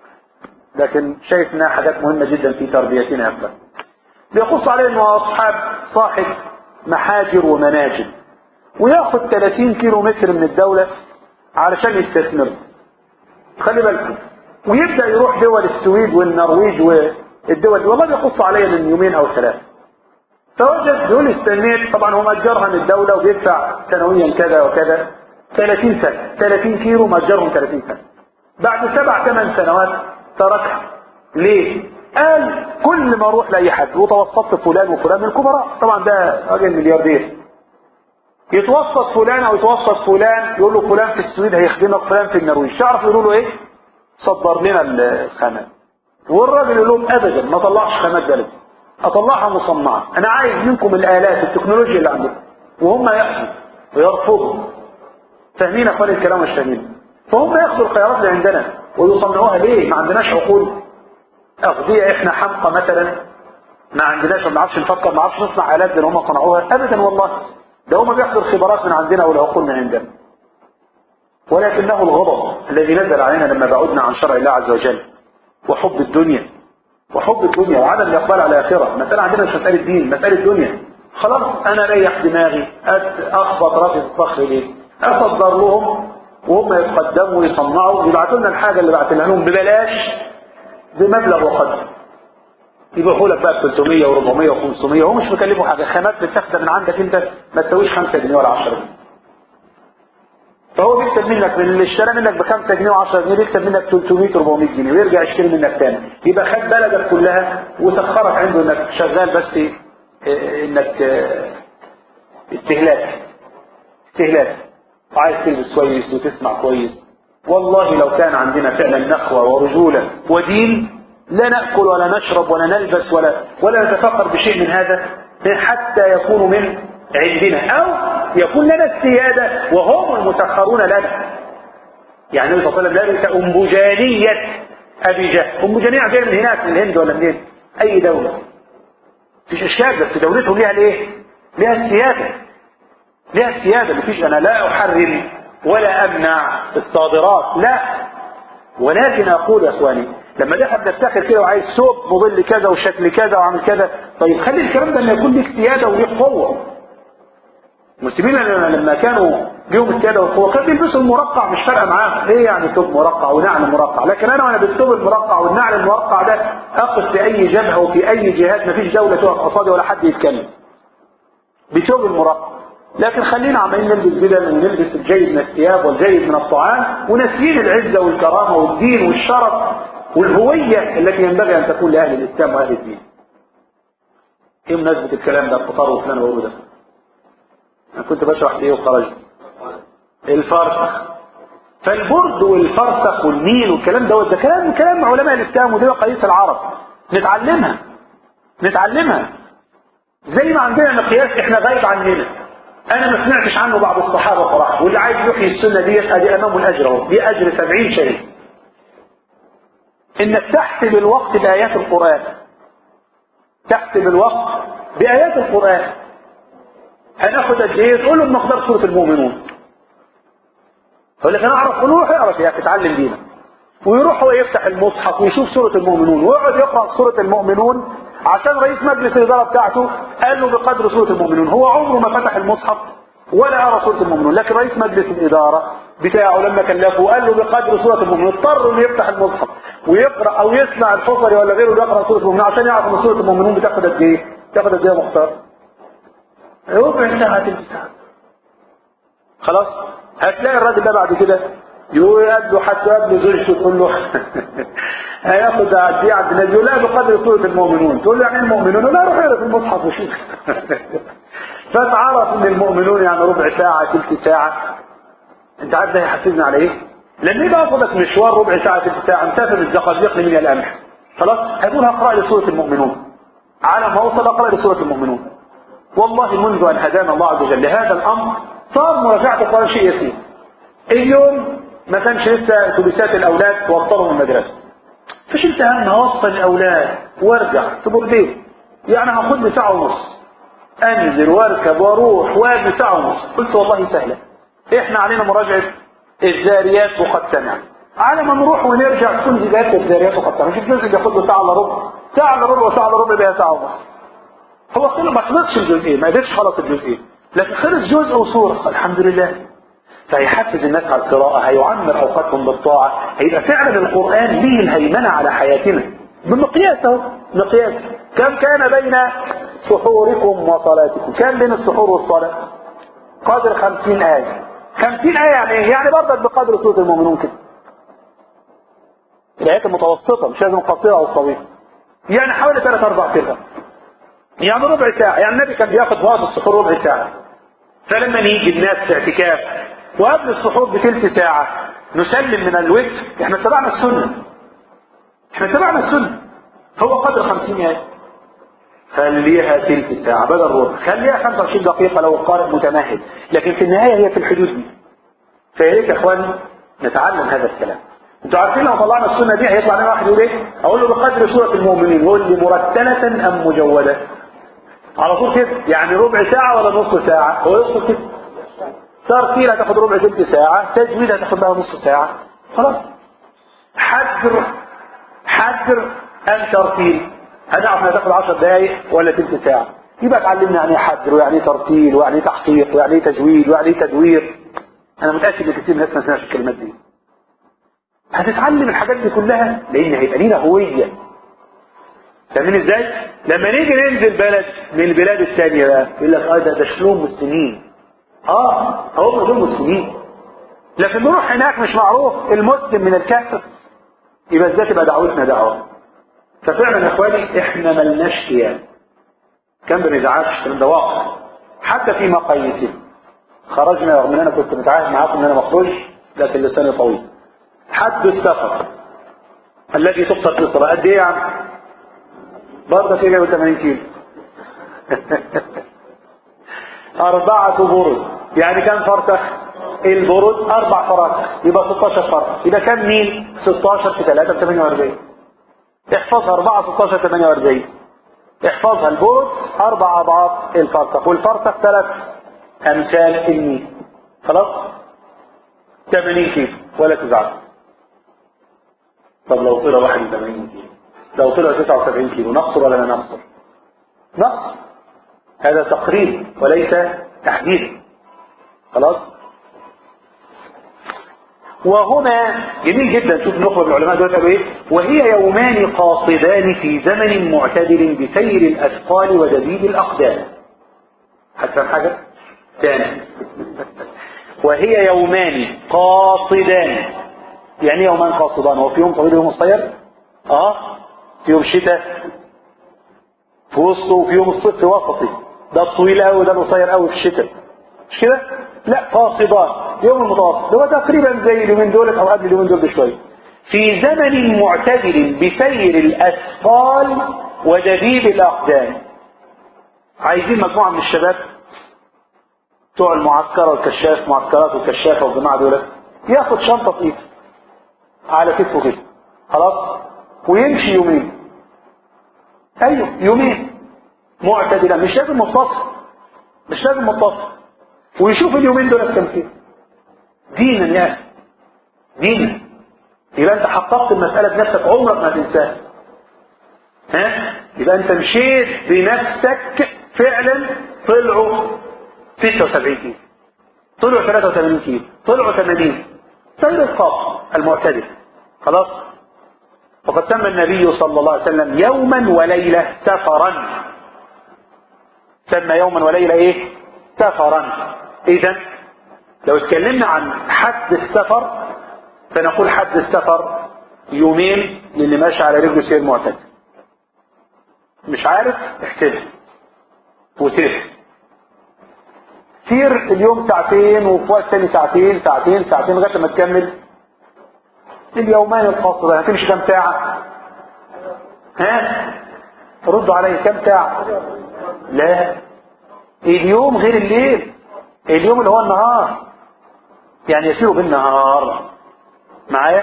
لكن شايف انها حاجات مهمه جدا في تربيتنا يا اخوان بيقص علي انه اصحاب صاحب محاجر ومناجم وياخد 30 كيلو متر من الدوله علشان يستثمر خلي بالكم ويبدا يروح دول السويد والنرويج والدول دي والله بيقص عليا من يومين او ثلاثه فوجد دول استنيت طبعا هو مأجرها من الدولة وبيدفع سنويا كذا وكذا 30 سنة 30 كيلو مأجرهم 30 سنة بعد سبع ثمان سنوات تركها ليه؟ قال كل ما اروح لاي حد وتوسطت فلان وفلان من الكبراء طبعا ده راجل ملياردير يتوسط فلان او يتوسط فلان يقول له فلان في السويد هيخدمك فلان في النرويج تعرف يقولوا له ايه؟ صدر لنا الخامات والراجل يقول لهم ابدا ما طلعش خامات بلدي اطلعها مصنعه انا عايز منكم الالات التكنولوجيا اللي عندكم وهم ياخذوا ويرفضوا فاهمين يا اخواني الكلام مش فاهمين فهم ياخذوا الخيارات اللي عندنا ويصنعوها ليه ما عندناش عقول اغذيه احنا حمقى مثلا ما عندناش ما نعرفش نفكر ما نعرفش نصنع الات زي اللي هم صنعوها ابدا والله ده هم بياخذوا الخبرات من عندنا والعقول من عندنا ولكنه الغضب الذي نزل علينا لما بعدنا عن شرع الله عز وجل وحب الدنيا وحب الدنيا وعدم الاقبال على الاخره مساله عندنا مش مساله دين مساله دنيا خلاص انا ريح دماغي أت- اخبط راسي في الصخر ليه اصدر لهم وهم يتقدموا ويصنعوا يبعتوا لنا الحاجه اللي بعتها لهم ببلاش بمبلغ وقدر يبيعوا لك بقى ب 300 و400 و500 هو مش مكلفه حاجه خامات بتاخدها من عندك انت ما تساويش 5 جنيه ولا 10 جنيه فهو بيكسب منك من اللي اشترى منك ب 5 جنيه و10 جنيه بيكسب منك 300 400 جنيه ويرجع يشتري منك تاني يبقى خد بلدك كلها وسخرك عنده انك شغال بس اه، انك اه، استهلاك استهلاك وعايز تلبس كويس وتسمع كويس والله لو كان عندنا فعلا نخوة ورجولة ودين لا نأكل ولا نشرب ولا نلبس ولا ولا نتفقر بشيء من هذا حتى يكون من عندنا أو يكون لنا السيادة وهم المسخرون لنا يعني النبي صلى الله عليه وسلم لابس أنبجانية أبي جهل أنبجانية جاية من هناك من الهند ولا منين أي دولة مفيش إشكال بس دولتهم ليها الإيه؟ ليها السيادة ليها السيادة مفيش أنا لا أحرم ولا أمنع الصادرات لا ولكن أقول يا إخواني لما ده حد نفتخر كده وعايز ثوب مظل كذا وشكل كذا وعامل كذا طيب خلي الكلام ده انه يكون ليك سيادة وليك قوة المسلمين لما كانوا ليهم السيادة والقوة كانوا بيلبسوا المرقع مش فارقة معاهم ايه يعني ثوب مرقع ونعل مرقع لكن انا وانا بالثوب المرقع والنعل المرقع ده اقف في اي جبهة وفي اي جهات مفيش دولة تقف قصادي ولا حد يتكلم بثوب المرقع لكن خلينا عمالين نلبس بدل ونلبس الجيد من الثياب والجيد من الطعام وناسيين العزة والكرامة والدين والشرف والهوية التي ينبغي أن تكون لأهل الإسلام وأهل الدين ايه مناسبة الكلام ده الفطار وفلان بقوله ده انا كنت بشرح ايه وخرجت الفرسخ فالبرد والفرسخ والنيل والكلام دوت ده كلام كلام علماء الاسلام ودي مقاييس العرب نتعلمها نتعلمها زي ما عندنا مقياس احنا غايب عننا انا ما سمعتش عنه بعض الصحابه صراحه واللي عايز يحيي السنه ديت ادي امامه الاجر اهو دي اجر 70 شهيد انك تحسب الوقت بايات القران تحسب الوقت بايات القران هناخد قد ايه تقول له بمقدار سوره المؤمنون يقول لك انا اعرف روح اعرف يا اخي اتعلم دينك ويروح هو يفتح المصحف ويشوف سوره المؤمنون ويقعد يقرا سوره المؤمنون عشان رئيس مجلس الاداره بتاعته قال له بقدر سوره المؤمنون هو عمره ما فتح المصحف ولا قرا سوره المؤمنون لكن رئيس مجلس الاداره بتاعه لما كلفه قال له بقدر سوره المؤمنون اضطر انه يفتح المصحف ويقرا او يسمع الحصري ولا غيره يقرا سوره المؤمنون عشان يعرف ان سوره المؤمنون بتاخد قد ايه تاخد قد ايه يا مختار ربع ساعه تلت ساعه خلاص هتلاقي الراجل ده بعد كده يقول له حتى قبل زوجته تقول له هياخد عدي عبد النبي يقول لا بقدر سوره المؤمنون تقول له يعني المؤمنون لا روح اقرا في المصحف وشوف فتعرف ان المؤمنون يعني ربع ساعه تلت ساعه انت عارف ده هيحفزنا على ايه؟ لما يبقى اخدك مشوار ربع ساعه تلت ساعه مسافر الزقازيق من القمح خلاص هيقول هقرا لي سوره المؤمنون على ما اوصل اقرا لي سوره المؤمنون والله منذ ان هدانا الله عز وجل لهذا الامر صار مراجعه القران شيء يسير اليوم ما كانش لسه اتوبيسات الاولاد توصلهم المدرسه فشلت هم اوصل الاولاد وارجع في برديه يعني هاخد لي ساعه ونص انزل واركب واروح واجي ساعه ونص قلت والله سهله احنا علينا مراجعه الذاريات وقد سمع على ما نروح ونرجع تكون بدايه الذاريات وقد سمع مش الجزء بياخد له ساعه الا ربع ساعه الا ربع وساعه الا ربع بيها ساعه ونص هو خلص ما خلصش الجزئين ما قدرش خلص الجزئين لكن خلص جزء وصوره الحمد لله فهيحفز الناس على القراءة هيعمر أوقاتهم بالطاعة هيبقى فعلا القرآن ليه الهيمنة على حياتنا بمقياس اهو مقياس كم كان بين سحوركم وصلاتكم كم بين السحور والصلاة قدر خمسين آية خمسين آية يعني ايه يعني برضك بقدر سورة المؤمنون كده الآيات المتوسطة مش لازم قصيرة أو طويلة يعني حوالي ثلاث أربع كده يعني ربع ساعة يعني النبي كان بياخد وقت السحور ربع ساعة فلما نيجي الناس في اعتكاف وقبل السحور بثلث ساعة نسلم من الوتر احنا اتبعنا السنة احنا اتبعنا السنة هو قدر خمسين آية خليها تلت ساعة بدل ربع خليها 25 دقيقة لو القارئ متمهد لكن في النهاية هي في الحدود دي فيا ريت يا اخواني نتعلم هذا الكلام انتوا عارفين لو طلعنا السنة دي هيطلع لنا واحد يقول ايه اقول له بقدر سورة المؤمنين يقول لي مرتلة ام مجودة على طول كده يعني ربع ساعة ولا نص ساعة هو يقصد كده ترتيل هتاخد ربع تلت ساعة تجويد هتاخد لها نص ساعة خلاص حذر حذر أن ترتيل هنعرف هتاخد 10 دقايق ولا تلت ساعة يبقى اتعلمنا يعني ايه حذر ويعني ايه ترتيل ويعني ايه تحقيق ويعني ايه تجويد ويعني ايه تدوير انا متأكد ان كثير من الناس ما سمعش الكلمات دي هتتعلم الحاجات دي كلها لان هيبقى لينا هوية فاهمين ازاي لما نيجي ننزل بلد من البلاد الثانية بقى يقول لك اه ده ده شلون مسلمين اه هم دول مسلمين لكن نروح هناك مش معروف المسلم من الكافر يبقى ازاي تبقى دعوتنا دعوه ففعلا يا اخواني احنا ملناش ثياب كان بنزعلش الكلام ده واقع حتى في مقاييسنا خرجنا رغم ان انا كنت متعاهد معاكم ان انا ما اخرجش لكن لساني طويل حد السفر الذي تقصد في الصلاه قد ايه يا عم؟ برضه في 180 كيلو أربعة برد يعني كم فرسخ البرد أربع فرسخ يبقى 16 فرسخ يبقى كم ميل 16 في 3 ب 48 احفظها 4 16 48 احفظها البرد أربع أضعاف الفرسخ والفرسخ ثلاث أمثال الميل خلاص 80 كيلو ولا تزعل طب لو طلع 81 كيلو لو طلع 79 كيلو نقصر ولا لا نقصر نقصر هذا تقريب وليس تحديد خلاص وهنا جميل جدا شوف نخبر العلماء دول قالوا ايه وهي يومان قاصدان في زمن معتدل بسير الاثقال ودبيب الاقدام هتفهم حاجه ثاني وهي يومان قاصدان يعني يومان قاصدان هو في يوم طويل ويوم قصير اه في يوم شتاء في وسطه وفي يوم الصيف في وسطي ده الطويل قوي وده القصير قوي في الشتاء مش كده لا قاصدان يوم المتوسط هو تقريبا زي اليومين دول او قبل اليومين دول بشويه في زمن معتدل بسير الاثقال ودبيب الاقدام عايزين مجموعه من الشباب بتوع المعسكر والكشاف معسكرات والكشافه والجماعه دول ياخد شنطه في ايده على كتفه كده خلاص ويمشي يومين ايوه يومين معتدلا مش لازم متصل مش لازم متصل ويشوف اليومين دول كام فيه دينا يا اخي دينا يبقى انت حققت المسألة بنفسك عمرك ما تنساها ها يبقى انت مشيت بنفسك فعلا طلعوا 76 كيلو طلعوا 83 كيلو طلعوا 80 سير الخاص المعتدل خلاص وقد تم النبي صلى الله عليه وسلم يوما وليلة سفرا سمى يوما وليلة ايه سفرا اذا لو اتكلمنا عن حد السفر فنقول حد السفر يومين للي ماشي على رجله سير معتدل مش عارف احسبها وسير سير اليوم ساعتين وفي وقت تاني ساعتين ساعتين ساعتين لغايه ما تكمل اليومان الخاص ده هتمشي كام ساعة؟ ها؟ ردوا علي كام ساعة؟ لا اليوم غير الليل اليوم اللي هو النهار يعني يسير بالنهار معايا؟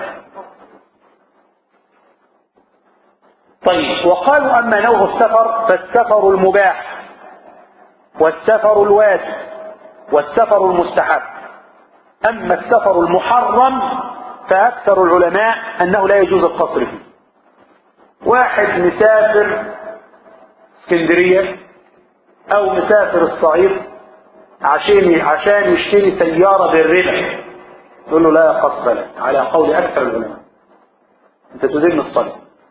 طيب وقالوا أما نوع السفر فالسفر المباح والسفر الواجب والسفر المستحب أما السفر المحرم فأكثر العلماء أنه لا يجوز القصر فيه واحد مسافر اسكندرية أو مسافر الصعيد عشان عشان يشتري سيارة بالربا يقول له لا قصر لك على قول أكثر العلماء أنت تزيد الصلاة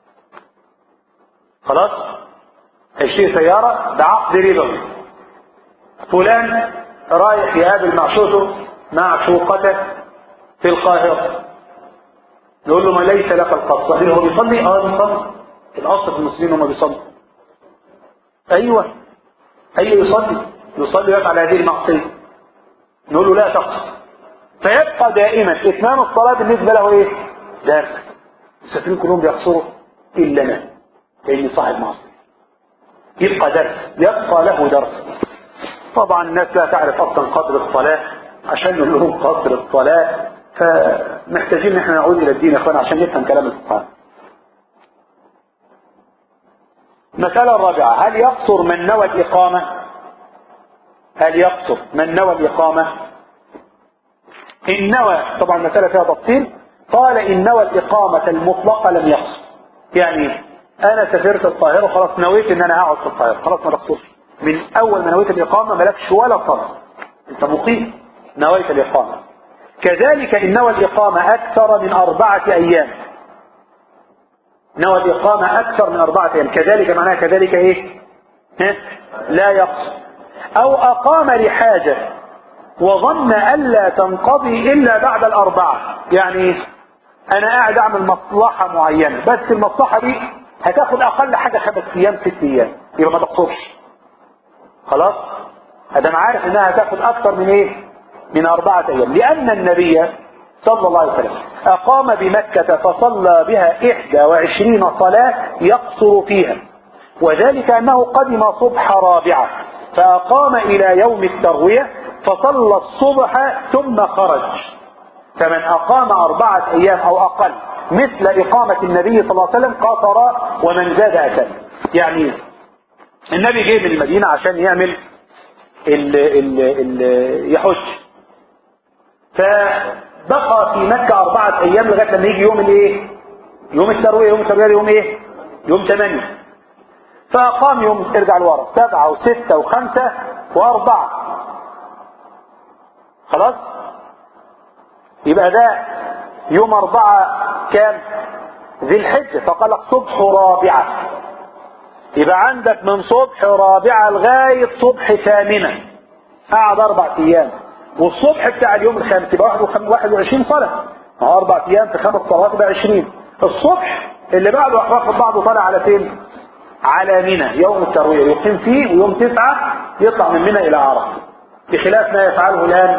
خلاص هيشتري سيارة بعقد ربوي فلان رايح يقابل معشوقته معشوقته في القاهرة نقول له ما ليس لك القصة هل هو بيصلي اه بيصلي الاصل في المسلمين هم بيصلوا ايوه ايوه يصلي يصلي يفعل هذه المعصية نقول له لا تقصر فيبقى دائما اتمام الصلاة بالنسبة له ايه درس المسافرين كلهم بيقصروا الا انا لاني صاحب معصية يبقى درس يبقى له درس طبعا الناس لا تعرف اصلا قدر الصلاة عشان نقول لهم قدر الصلاة فمحتاجين ان احنا نعود الى الدين يا اخوان عشان نفهم كلام الفقهاء المسألة الرابعة هل يقصر من نوى الإقامة هل يقصر من نوى الإقامة إن نوى طبعا المسألة فيها تفصيل قال إن نوى الإقامة المطلقة لم يقصر يعني أنا سافرت القاهرة وخلاص نويت إن أنا هقعد في القاهرة خلاص ما تقصرش من أول ما نويت الإقامة ملكش ولا صلاة أنت مقيم نويت الإقامة كذلك إن نوى الإقامة أكثر من أربعة أيام نوى الإقامة أكثر من أربعة أيام كذلك معناها كذلك إيه ها؟ لا يقصر أو أقام لحاجة وظن ألا تنقضي إلا بعد الأربعة يعني أنا قاعد أعمل مصلحة معينة بس المصلحة دي هتاخد أقل حاجة خمس أيام ست أيام يبقى ما تقصرش خلاص هذا عارف إنها هتاخد أكثر من إيه من أربعة أيام لأن النبي صلى الله عليه وسلم أقام بمكة فصلى بها إحدى وعشرين صلاة يقصر فيها وذلك أنه قدم صبح رابعة فأقام إلى يوم التروية فصلى الصبح ثم خرج فمن أقام أربعة أيام أو أقل مثل إقامة النبي صلى الله عليه وسلم قصر ومن زاد أتم يعني النبي جه من المدينة عشان يعمل ال ال ال يحج فبقى في مكة أربعة أيام لغاية لما يجي يوم الإيه؟ يوم التروية يوم التروية يوم إيه؟ يوم ثمانية فأقام يوم ارجع لورا سبعة وستة وخمسة وأربعة خلاص؟ يبقى ده يوم أربعة كام؟ ذي الحجة فقال لك صبح رابعة يبقى عندك من صبح رابعة لغاية صبح ثامنة قعد أربع أيام والصبح بتاع اليوم الخامس يبقى 21 صلاة مع أربع أيام في خمس صلوات يبقى 20 الصبح اللي بعده واخد بعضه طالع على فين؟ على منى يوم التروية يقيم فيه ويوم تسعة يطلع من منى إلى عرفة بخلاف ما يفعله الآن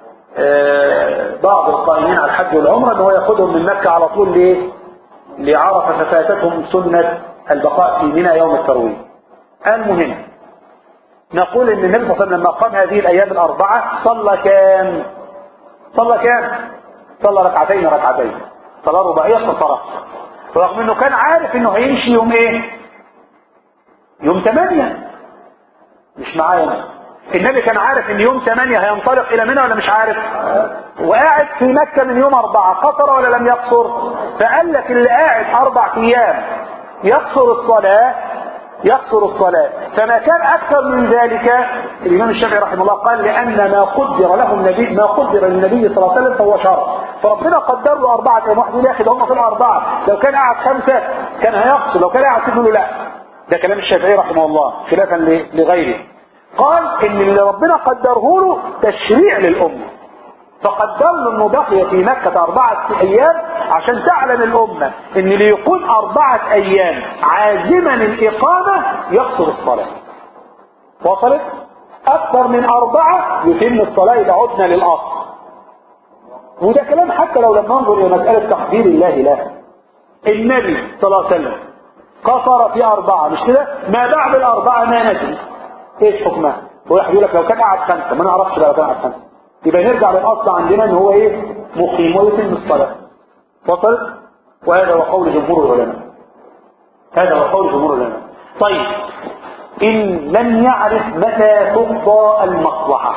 بعض القائمين على الحج والعمرة ان هو ياخدهم من مكة على طول ليه؟ لعرفة ففاتتهم سنة البقاء في منى يوم التروية. المهم نقول ان النبي صلى الله عليه وسلم لما قام هذه الايام الاربعة صلى كام؟ صلى كام؟ صلى ركعتين ركعتين. صلاة رباعية قصرها. رغم انه كان عارف انه هيمشي يوم ايه؟ يوم ثمانية. مش معايا النبي كان عارف ان يوم 8 هينطلق الى منى ولا مش عارف وقاعد في مكة من يوم أربعة قصر ولا لم يقصر فقال لك اللي قاعد أربع أيام يقصر الصلاة يقصر الصلاة فما كان أكثر من ذلك الإمام الشافعي رحمه الله قال لأن ما قدر له النبي ما قدر للنبي صلى الله عليه وسلم فهو شرع فربنا قدر له أربعة أيام واحد ياخد هم طلعوا أربعة لو كان قاعد خمسة كان هيقصر لو كان قاعد ست له لا ده كلام الشافعي رحمه الله خلافا لغيره قال ان اللي ربنا قدره له تشريع للأمة فقدر له انه بقي في مكة أربعة أيام عشان تعلم الأمة ان ليكون أربعة أيام عازما الإقامة يقصر الصلاة وصلت أكثر من أربعة يتم الصلاة إذا عدنا للأصل وده كلام حتى لو لم ننظر إلى مسألة تقدير الله له النبي صلى الله عليه وسلم قصر في أربعة مش كده ما بعد الأربعة ما ندري ايش حكمها واحد يقول لك لو كان قاعد خمسة ما نعرفش بقى لو كان قاعد خمسة يبقى نرجع للأصل عندنا ان هو ايه مقيم ويتم الصلاة وصل وهذا هو قول جمهور العلماء هذا هو قول جمهور العلماء طيب إن لم يعرف متى تقضى المصلحة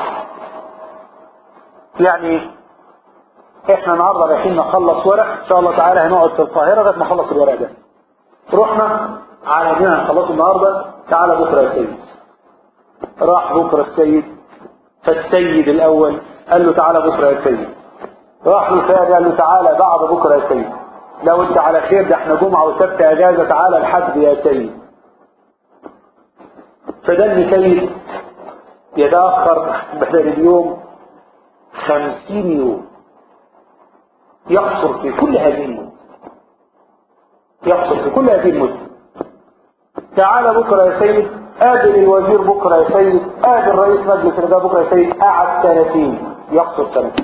يعني احنا النهارده رايحين نخلص ورق ان شاء الله تعالى هنقعد في القاهرة لغايه ما نخلص الورق ده رحنا على هنا هنخلصه النهارده تعالى بكره يا سيد راح بكره السيد فالسيد الاول قال له تعالى بكره يا سيد راح له ثاني قال له تعالى بعد بكره يا سيد لو انت على خير ده احنا جمعه وسبت اجازه تعالى الحد يا سيد فده سيد يتاخر بدل اليوم خمسين يوم يقصر في كل هذه المدة يقصر في كل هذه المدة تعال بكرة يا سيد قابل الوزير بكرة يا سيد قابل رئيس مجلس الإدارة بكرة يا سيد قعد 30 يقصر 30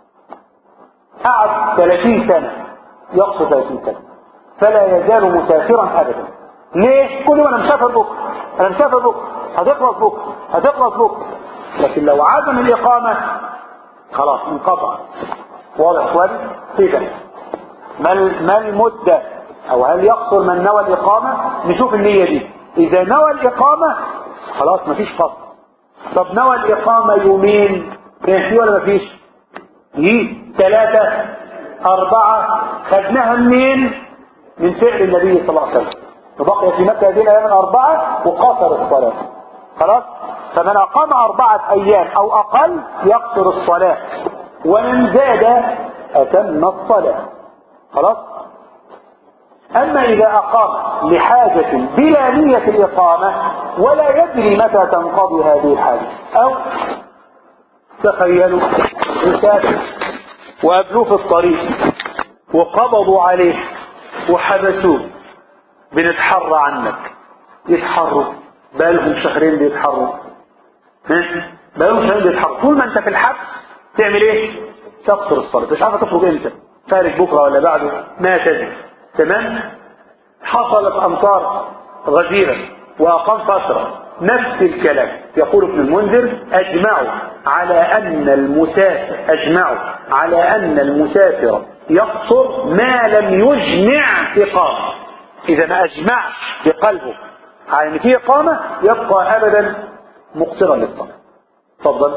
قعد 30 سنة يقصر 30 سنة فلا يزال مسافرا أبدا ليه؟ كل ما أنا مسافر بكرة أنا مسافر بكرة هتخلص بكرة هتخلص بكرة لكن لو عزم الإقامة خلاص انقطع واضح وادي كده ما ما المدة او هل يقصر من نوى الاقامة نشوف النية دي اذا نوى الاقامة خلاص مفيش فصل طب نوى الاقامة يومين في ولا مفيش دي ثلاثة اربعة خدناها منين من فعل النبي صلى الله عليه وسلم وبقي في مكة هذه الايام الاربعة وقصر الصلاة خلاص فمن اقام اربعة ايام او اقل يقصر الصلاة ومن زاد أتم الصلاة خلاص أما إذا أقام لحاجة بلا نية الإقامة ولا يدري متى تنقضي هذه الحاجة أو تخيلوا مسافر وقابلوه في الطريق وقبضوا عليه وحبسوه بنتحرى عنك يتحروا بقالهم شهرين بيتحروا بقالهم شهرين بيتحروا طول ما انت في الحبس تعمل ايه تقصر الصلاة مش عارفه تخرج امتى خارج بكره ولا بعده ما تدري تمام حصلت امطار غزيرة واقام فترة نفس الكلام يقول ابن المنذر اجمعوا على ان المسافر اجمعوا على ان المسافر يقصر ما لم يجمع اقامة اذا ما اجمعش بقلبه على ان في اقامة يبقى ابدا مقصرا للصلاة تفضل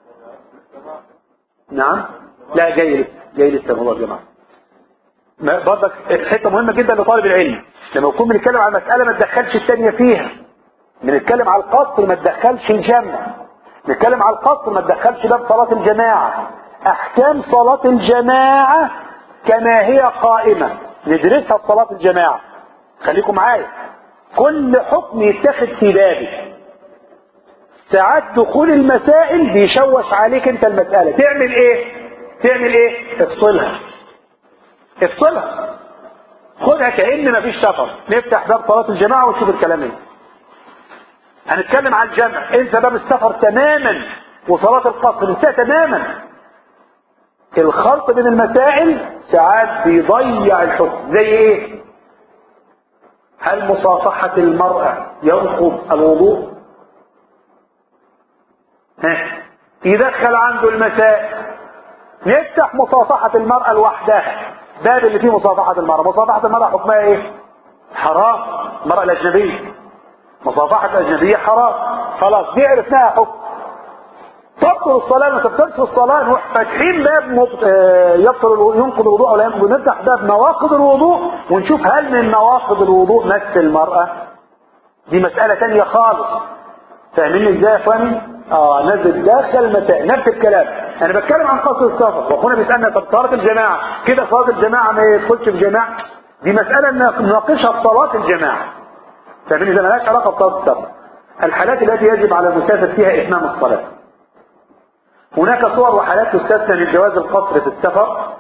نعم لا جاي لسه جاي لسه والله يا جماعه برضك حته مهمه جدا لطالب العلم لما يكون بنتكلم على مساله ما تدخلش الثانيه فيها بنتكلم على القصر ما تدخلش الجمع نتكلم على القصر ما تدخلش باب صلاه الجماعه احكام صلاه الجماعه كما هي قائمه ندرسها في صلاه الجماعه خليكم معايا كل حكم يتخذ في بابه ساعات دخول المسائل بيشوش عليك انت المسألة تعمل ايه تعمل ايه افصلها افصلها خدها كأن مفيش سفر نفتح باب صلاة الجماعة ونشوف الكلام ايه هنتكلم عن الجمع انسى باب السفر تماما وصلاة القصر انساها تماما الخلط بين المسائل ساعات بيضيع الحكم زي ايه هل مصافحة المرأة ينقض الوضوء يدخل عنده المسائل يفتح مصافحة المرأة لوحدها باب اللي فيه مصافحة المرأة مصافحة المرأة حكمها ايه حرام المرأة الأجنبية مصافحة الأجنبية حرام خلاص دي عرفناها حكم تبطل الصلاة ما تبطلش الصلاة نروح فاتحين باب مب... آه، يبطل الو- ينقض الوضوء ولا ينقض نفتح باب نواقض الوضوء ونشوف هل من نواقض الوضوء مس المرأة دي مسألة تانية خالص فاهمين ازاي يا اخواني؟ اه نزل داخل مسائل نفس الكلام انا بتكلم عن قصر السفر واخونا بيسالنا طب صلاه الجماعه كده صلاه الجماعه ما يدخلش في جماعه دي مساله نناقشها في صلاه الجماعه فاهمين ازاي مالهاش علاقه بصلاه السفر الحالات التي يجب على المسافر فيها اتمام الصلاه هناك صور وحالات تستثنى من جواز القصر في السفر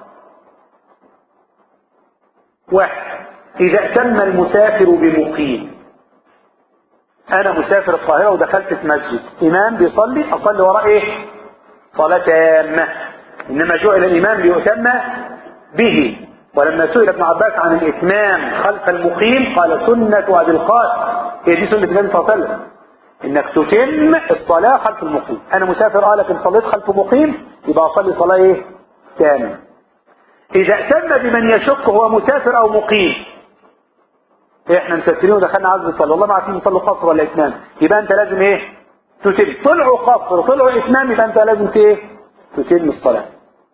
واحد إذا اهتم المسافر بمقيم أنا مسافر القاهرة ودخلت في مسجد إمام بيصلي أصلي وراء إيه؟ صلاة تامة إنما جعل الإمام ليؤتم به ولما سئل ابن عباس عن الإتمام خلف المقيم قال سنة أبي القاسم هي دي سنة النبي صلى الله عليه وسلم انك تتم الصلاة خلف المقيم انا مسافر اه لكن صليت خلف مقيم يبقى اصلي صلاة ايه تامة اذا اتم بمن يشك هو مسافر او مقيم احنا مسافرين ودخلنا عز الصلاة والله ما عارفين نصلي قصر ولا اتمام يبقى انت لازم ايه تتم طلعوا قصر طلعوا اتمام يبقى انت لازم ت- ايه تتم الصلاة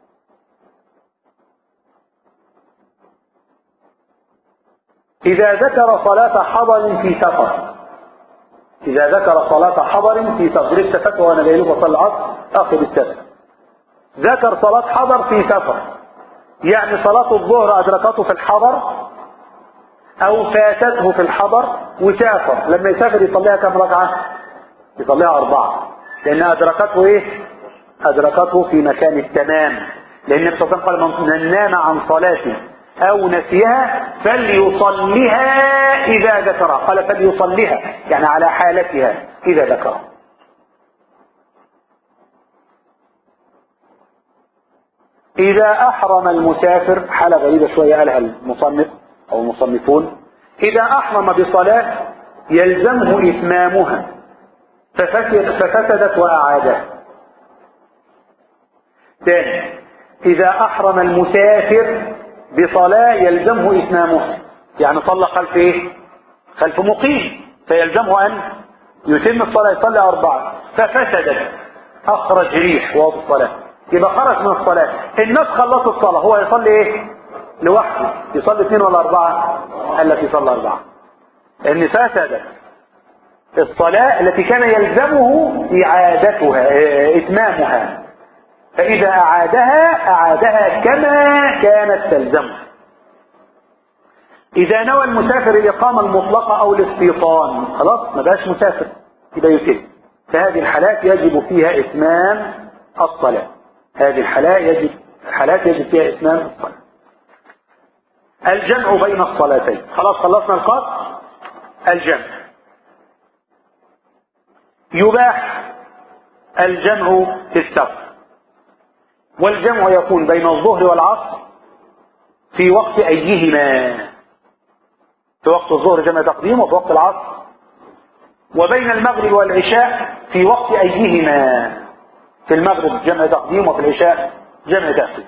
اذا ذكر صلاة حضر في سفر إذا ذكر صلاة حضر في سفر السفر وأنا جاي له بصلي العصر أخذ السفر ذكر صلاة حضر في سفر يعني صلاة الظهر أدركته في الحضر أو فاتته في الحضر وسافر لما يسافر يصليها كم ركعة؟ يصليها أربعة لأن أدركته إيه؟ أدركته في مكان التمام لأن النبي صلى الله عليه وسلم قال من نام عن صلاته أو نسيها فليصليها إذا ذكرها قال فليصليها يعني على حالتها إذا ذكرها إذا أحرم المسافر حالة غريبة شوية قالها المصنف أو المصنفون إذا أحرم بصلاة يلزمه إتمامها ففسد ففسدت وأعادها ثاني إذا أحرم المسافر بصلاة يلزمه إتمامها يعني صلى خلف إيه؟ خلف مقيم فيلزمه أن يتم الصلاة يصلي أربعة ففسدت أخرج ريح وهو في الصلاة يبقى خرج من الصلاة الناس خلصت الصلاة هو يصلي إيه؟ لوحده يصلي اثنين ولا أربعة؟ قال لك يصلي أربعة لأن فسدت الصلاة التي كان يلزمه إعادتها إيه، إتمامها فإذا أعادها أعادها كما كانت تلزمه إذا نوى المسافر الإقامة المطلقة أو الاستيطان خلاص ما بقاش مسافر يبقى يتم فهذه الحالات يجب فيها إتمام الصلاة هذه الحالات يجب الحالات يجب فيها إتمام الصلاة الجمع بين الصلاتين خلاص خلصنا القصر الجمع يباح الجمع في السفر والجمع يكون بين الظهر والعصر في وقت أيهما في وقت الظهر جمع تقديم وفي وقت العصر وبين المغرب والعشاء في وقت أيهما في المغرب جمع تقديم وفي العشاء جمع تأخير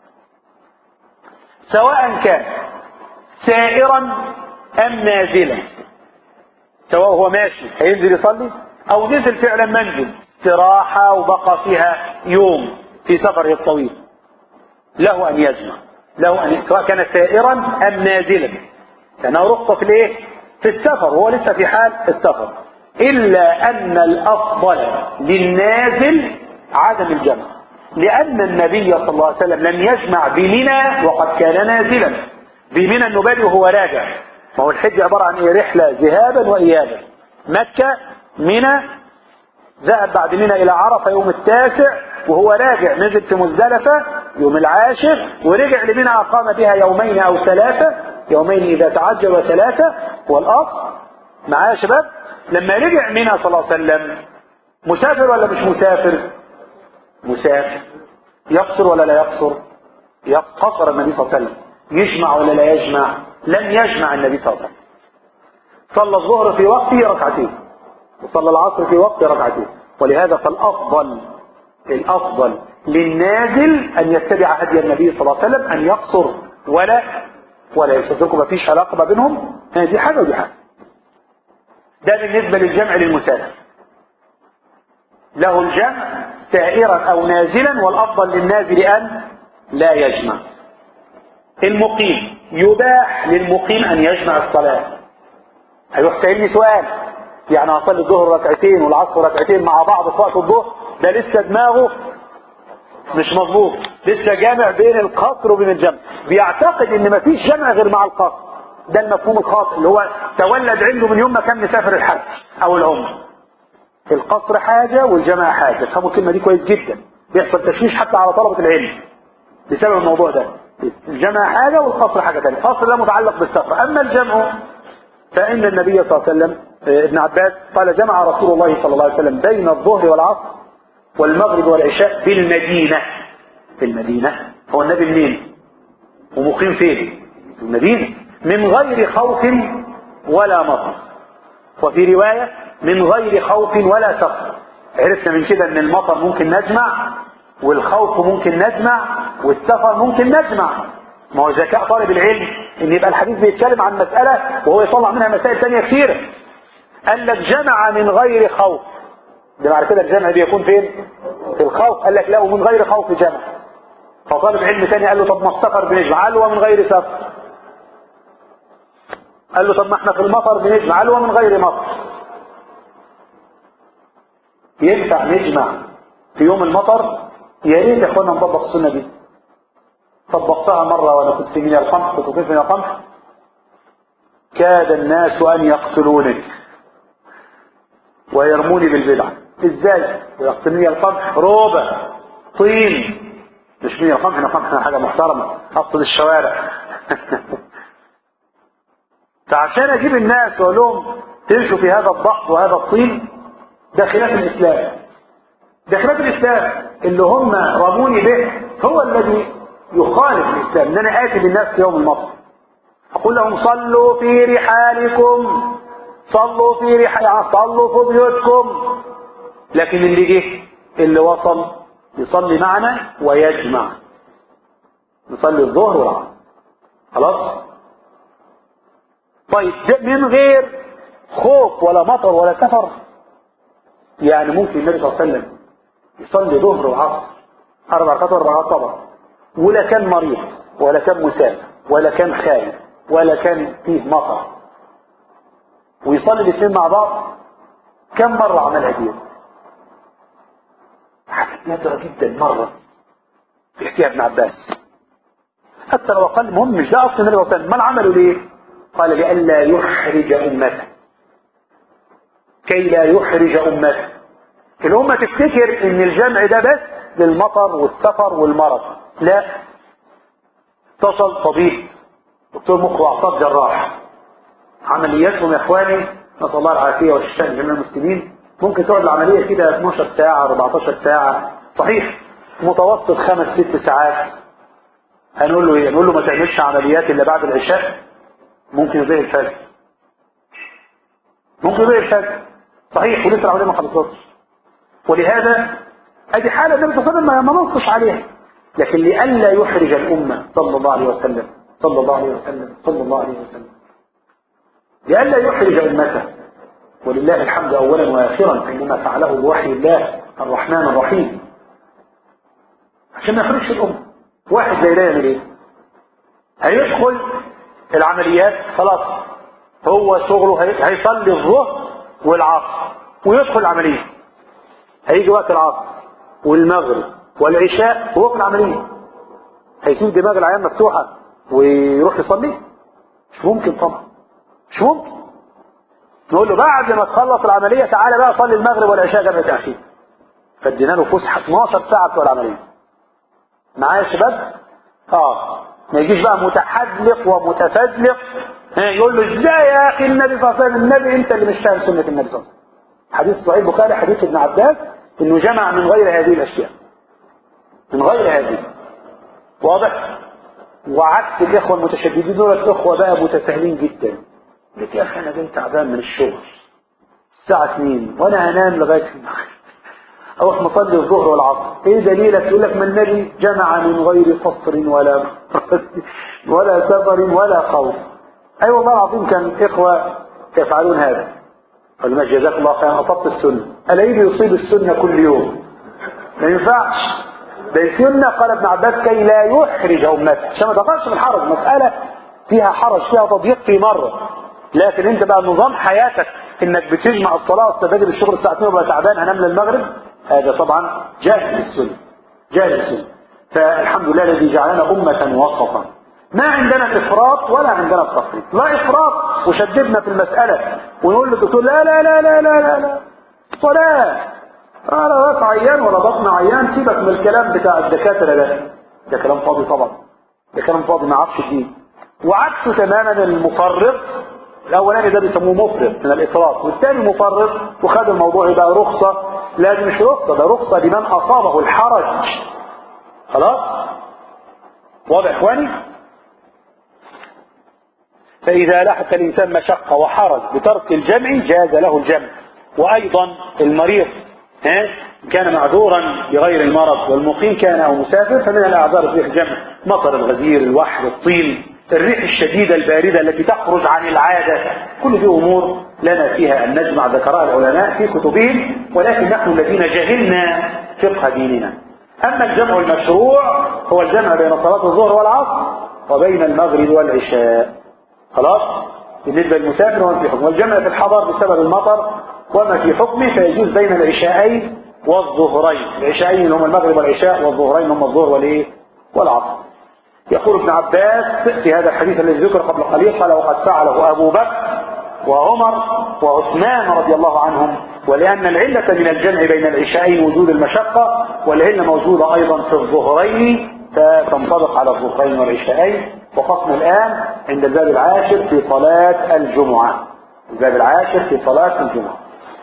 سواء كان سائرا أم نازلا سواء هو ماشي هينزل يصلي أو نزل فعلا منزل استراحة وبقى فيها يوم في سفره الطويل له أن يجمع له أن سواء كان سائرا أم نازلا لأنه رخصة في الإيه؟ في السفر وهو لسه في حال السفر إلا أن الأفضل للنازل عدم الجمع لأن النبي صلى الله عليه وسلم لم يجمع بمنى وقد كان نازلا بمنى النبال وهو راجع ما هو الحج عبارة عن إيه؟ رحلة ذهابا وإيابا مكة منى ذهب بعد منى إلى عرفة يوم التاسع وهو راجع نزل في مزدلفة يوم العاشر ورجع لمنى أقام بها يومين أو ثلاثة يومين إذا تعجل وثلاثة هو الأصل معايا يا شباب لما رجع منى صلى الله عليه وسلم مسافر ولا مش مسافر مسافر يقصر ولا لا يقصر قصر النبي صلى الله عليه وسلم يجمع ولا لا يجمع لم يجمع النبي صلى الله عليه وسلم صلى الظهر في وقته ركعتين وصلى العصر في وقت ركعتين ولهذا فالأفضل الأفضل للنازل أن يتبع هدي النبي صلى الله عليه وسلم أن يقصر ولا ولا يشركوا ما فيش علاقة ما بينهم دي حاجة ودي حاجة ده بالنسبة للجمع للمسافر له الجمع سائرا أو نازلا والأفضل للنازل أن لا يجمع المقيم يباح للمقيم أن يجمع الصلاة هيروح سألني سؤال يعني هصلي الظهر ركعتين والعصر ركعتين مع بعض في وقت الظهر ده لسه دماغه مش مظبوط لسه جامع بين القصر وبين الجمع بيعتقد ان مفيش جمع غير مع القصر ده المفهوم الخاطئ اللي هو تولد عنده من يوم ما كان مسافر الحج او العمره القصر حاجة والجمع حاجة فهموا الكلمة دي كويس جدا بيحصل تشويش حتى على طلبة العلم بسبب الموضوع ده الجمع حاجة والقصر حاجة ثانيه القصر ده متعلق بالسفر أما الجمع فإن النبي صلى الله عليه وسلم ابن عباس قال جمع رسول الله صلى الله عليه وسلم بين الظهر والعصر والمغرب والعشاء في المدينة في المدينة هو النبي منين ومقيم فين في المدينة من غير خوف ولا مطر وفي رواية من غير خوف ولا سفر عرفنا من كده ان المطر ممكن نجمع والخوف ممكن نجمع والسفر ممكن نجمع ما هو ذكاء طالب العلم ان يبقى الحديث بيتكلم عن مسألة وهو يطلع منها مسائل تانية كثيرة قال لك جمع من غير خوف ده بعد كده الجمع بيكون فين في الخوف قال لك لا ومن غير خوف جمع فطالب علم تاني قال له طب ما السفر بنجمع قال له ومن غير سفر قال له طب ما احنا في المطر بنجمع قال له ومن غير مطر ينفع نجمع في يوم المطر يا ريت يا اخوانا نطبق السنه دي طبقتها مره وانا كنت في ميناء القمح كنت في ميناء القمح كاد الناس ان يقتلوني ويرموني بالبدعه ازاي يقتلوني القمح روبه طين مش ميناء القمح ميناء القمح حاجه محترمه اقصد الشوارع فعشان اجيب الناس واقول لهم تمشوا في هذا الضغط وهذا الطين ده خلاف الإسلام ده خلاف الإسلام اللي هم رموني به هو الذي يخالف الإسلام ان أنا آتي بالناس في يوم المطر أقول لهم صلوا في رحالكم صلوا في رحال صلوا في بيوتكم لكن اللي جه اللي وصل يصلي معنا ويجمع نصلي الظهر والعصر خلاص طيب من غير خوف ولا مطر ولا سفر يعني ممكن النبي صلى الله عليه وسلم يصلي ظهر وعصر اربع ركعات واربع ركعات طبعا ولا كان مريض ولا كان مسافر ولا كان خايف ولا كان فيه مطر ويصلي الاثنين مع بعض كم مرة عملها دي حاجة نادرة جدا مرة يحكيها ابن عباس حتى لو قال مهم مش ده اصل النبي صلى الله عليه وسلم ما عمله ليه قال لئلا يحرج امته كي لا يحرج امته الامه تفتكر ان الجمع ده بس للمطر والسفر والمرض لا اتصل طبيب دكتور مخ واعصاب جراح عملياتهم يا اخواني نسال الله العافيه والشفاء لجميع المسلمين ممكن تقعد العمليه كده 12 ساعه 14 ساعه صحيح متوسط خمس ست ساعات هنقول له ايه؟ نقول له ما تعملش عمليات الا بعد العشاء ممكن زي الفجر ممكن زي الفجر صحيح ولسه العمليه ما خلصتش ولهذا ادي حاله النبي صلى الله عليه وسلم ما نصش عليها لكن لئلا يحرج الامه صلى الله عليه وسلم صلى الله عليه وسلم صلى الله عليه وسلم لئلا يحرج امته ولله الحمد اولا واخرا انما فعله بوحي الله الرحمن الرحيم عشان ما يحرجش الامه واحد زي ده يعمل ايه هيدخل العمليات خلاص هو شغله هيصلي الظهر والعصر ويدخل العملية هيجي وقت العصر والمغرب والعشاء وهو في العملية هيسيب دماغ العيان مفتوحة ويروح يصلي مش ممكن طبعا مش ممكن نقول له بعد ما تخلص العملية تعالى بقى صلي المغرب والعشاء جنب تأخير فادينا له فسحة 12 ساعة بتوع العملية معايا يا شباب؟ اه ما يجيش بقى متحدلق ومتفزلق يقول له ازاي يا اخي النبي صلى الله عليه وسلم النبي انت اللي مش فاهم سنه النبي صلى الله عليه وسلم حديث صحيح البخاري حديث ابن عباس انه جمع من غير هذه الاشياء من غير هذه واضح وعكس الاخوه المتشددين دول الاخوه بقى متساهلين جدا قلت يا اخي انا جاي تعبان من الشغل الساعه 2 وانا هنام لغايه المغرب اروح مصلي الظهر والعصر ايه دليلك يقول لك ما النبي جمع من غير قصر ولا ولا سفر ولا خوف اي أيوة والله العظيم كان اخوه يفعلون هذا قال ما جزاك الله خيرا اصبت السنه الا يجي يصيب السنه كل يوم ما ينفعش ده سنة قال ابن عباس كي لا يحرج أمته عشان ما تقعش في الحرج مسألة فيها حرج فيها تضييق في مرة لكن انت بقى نظام حياتك انك بتجمع الصلاة وتبادل الشغل الساعة 2 وبقى تعبان هنام للمغرب هذا طبعا جاهل السنة جاهل السنة فالحمد لله الذي جعلنا أمة وسطا ما عندنا الإفراط ولا عندنا التفريط لا إفراط وشددنا في المسألة ونقول للدكتور لا لا لا لا لا لا, لا. الصلاة لا راس عيان ولا بطن عيان سيبك من الكلام بتاع الدكاترة ده ده كلام فاضي طبعا ده كلام فاضي ما عرفش الدين وعكسه تماما المفرط الاولاني ده بيسموه مفرط من الافراط والثاني مفرط وخد الموضوع يبقى رخصة لا دي مش رخصة ده رخصة لمن اصابه الحرج خلاص واضح اخواني فاذا لحق الانسان مشقة وحرج بترك الجمع جاز له الجمع وايضا المريض ها كان معذورا بغير المرض والمقيم كان او مسافر فمن الاعذار فيه الجمع مطر الغزير الوحل الطين الريح الشديدة الباردة التي تخرج عن العادة كل دي أمور لنا فيها أن نجمع ذكرها العلماء في كتبهم ولكن نحن الذين جهلنا فقه ديننا أما الجمع المشروع هو الجمع بين صلاة الظهر والعصر وبين المغرب والعشاء خلاص بالنسبة للمسافر وما في حكم والجمع في الحضر بسبب المطر وما في حكمه فيجوز بين العشاءين والظهرين العشاءين هم المغرب والعشاء والظهرين هم الظهر والايه والعصر يقول ابن عباس في هذا الحديث الذي ذكر قبل قليل قال وقد فعله أبو بكر وعمر وعثمان رضي الله عنهم ولأن العلة من الجمع بين العشاءين وجود المشقة والعلة موجودة أيضا في الظهرين فتنطبق على الظهرين والعشاءين وقفنا الآن عند الباب العاشر في صلاة الجمعة الباب العاشر في صلاة الجمعة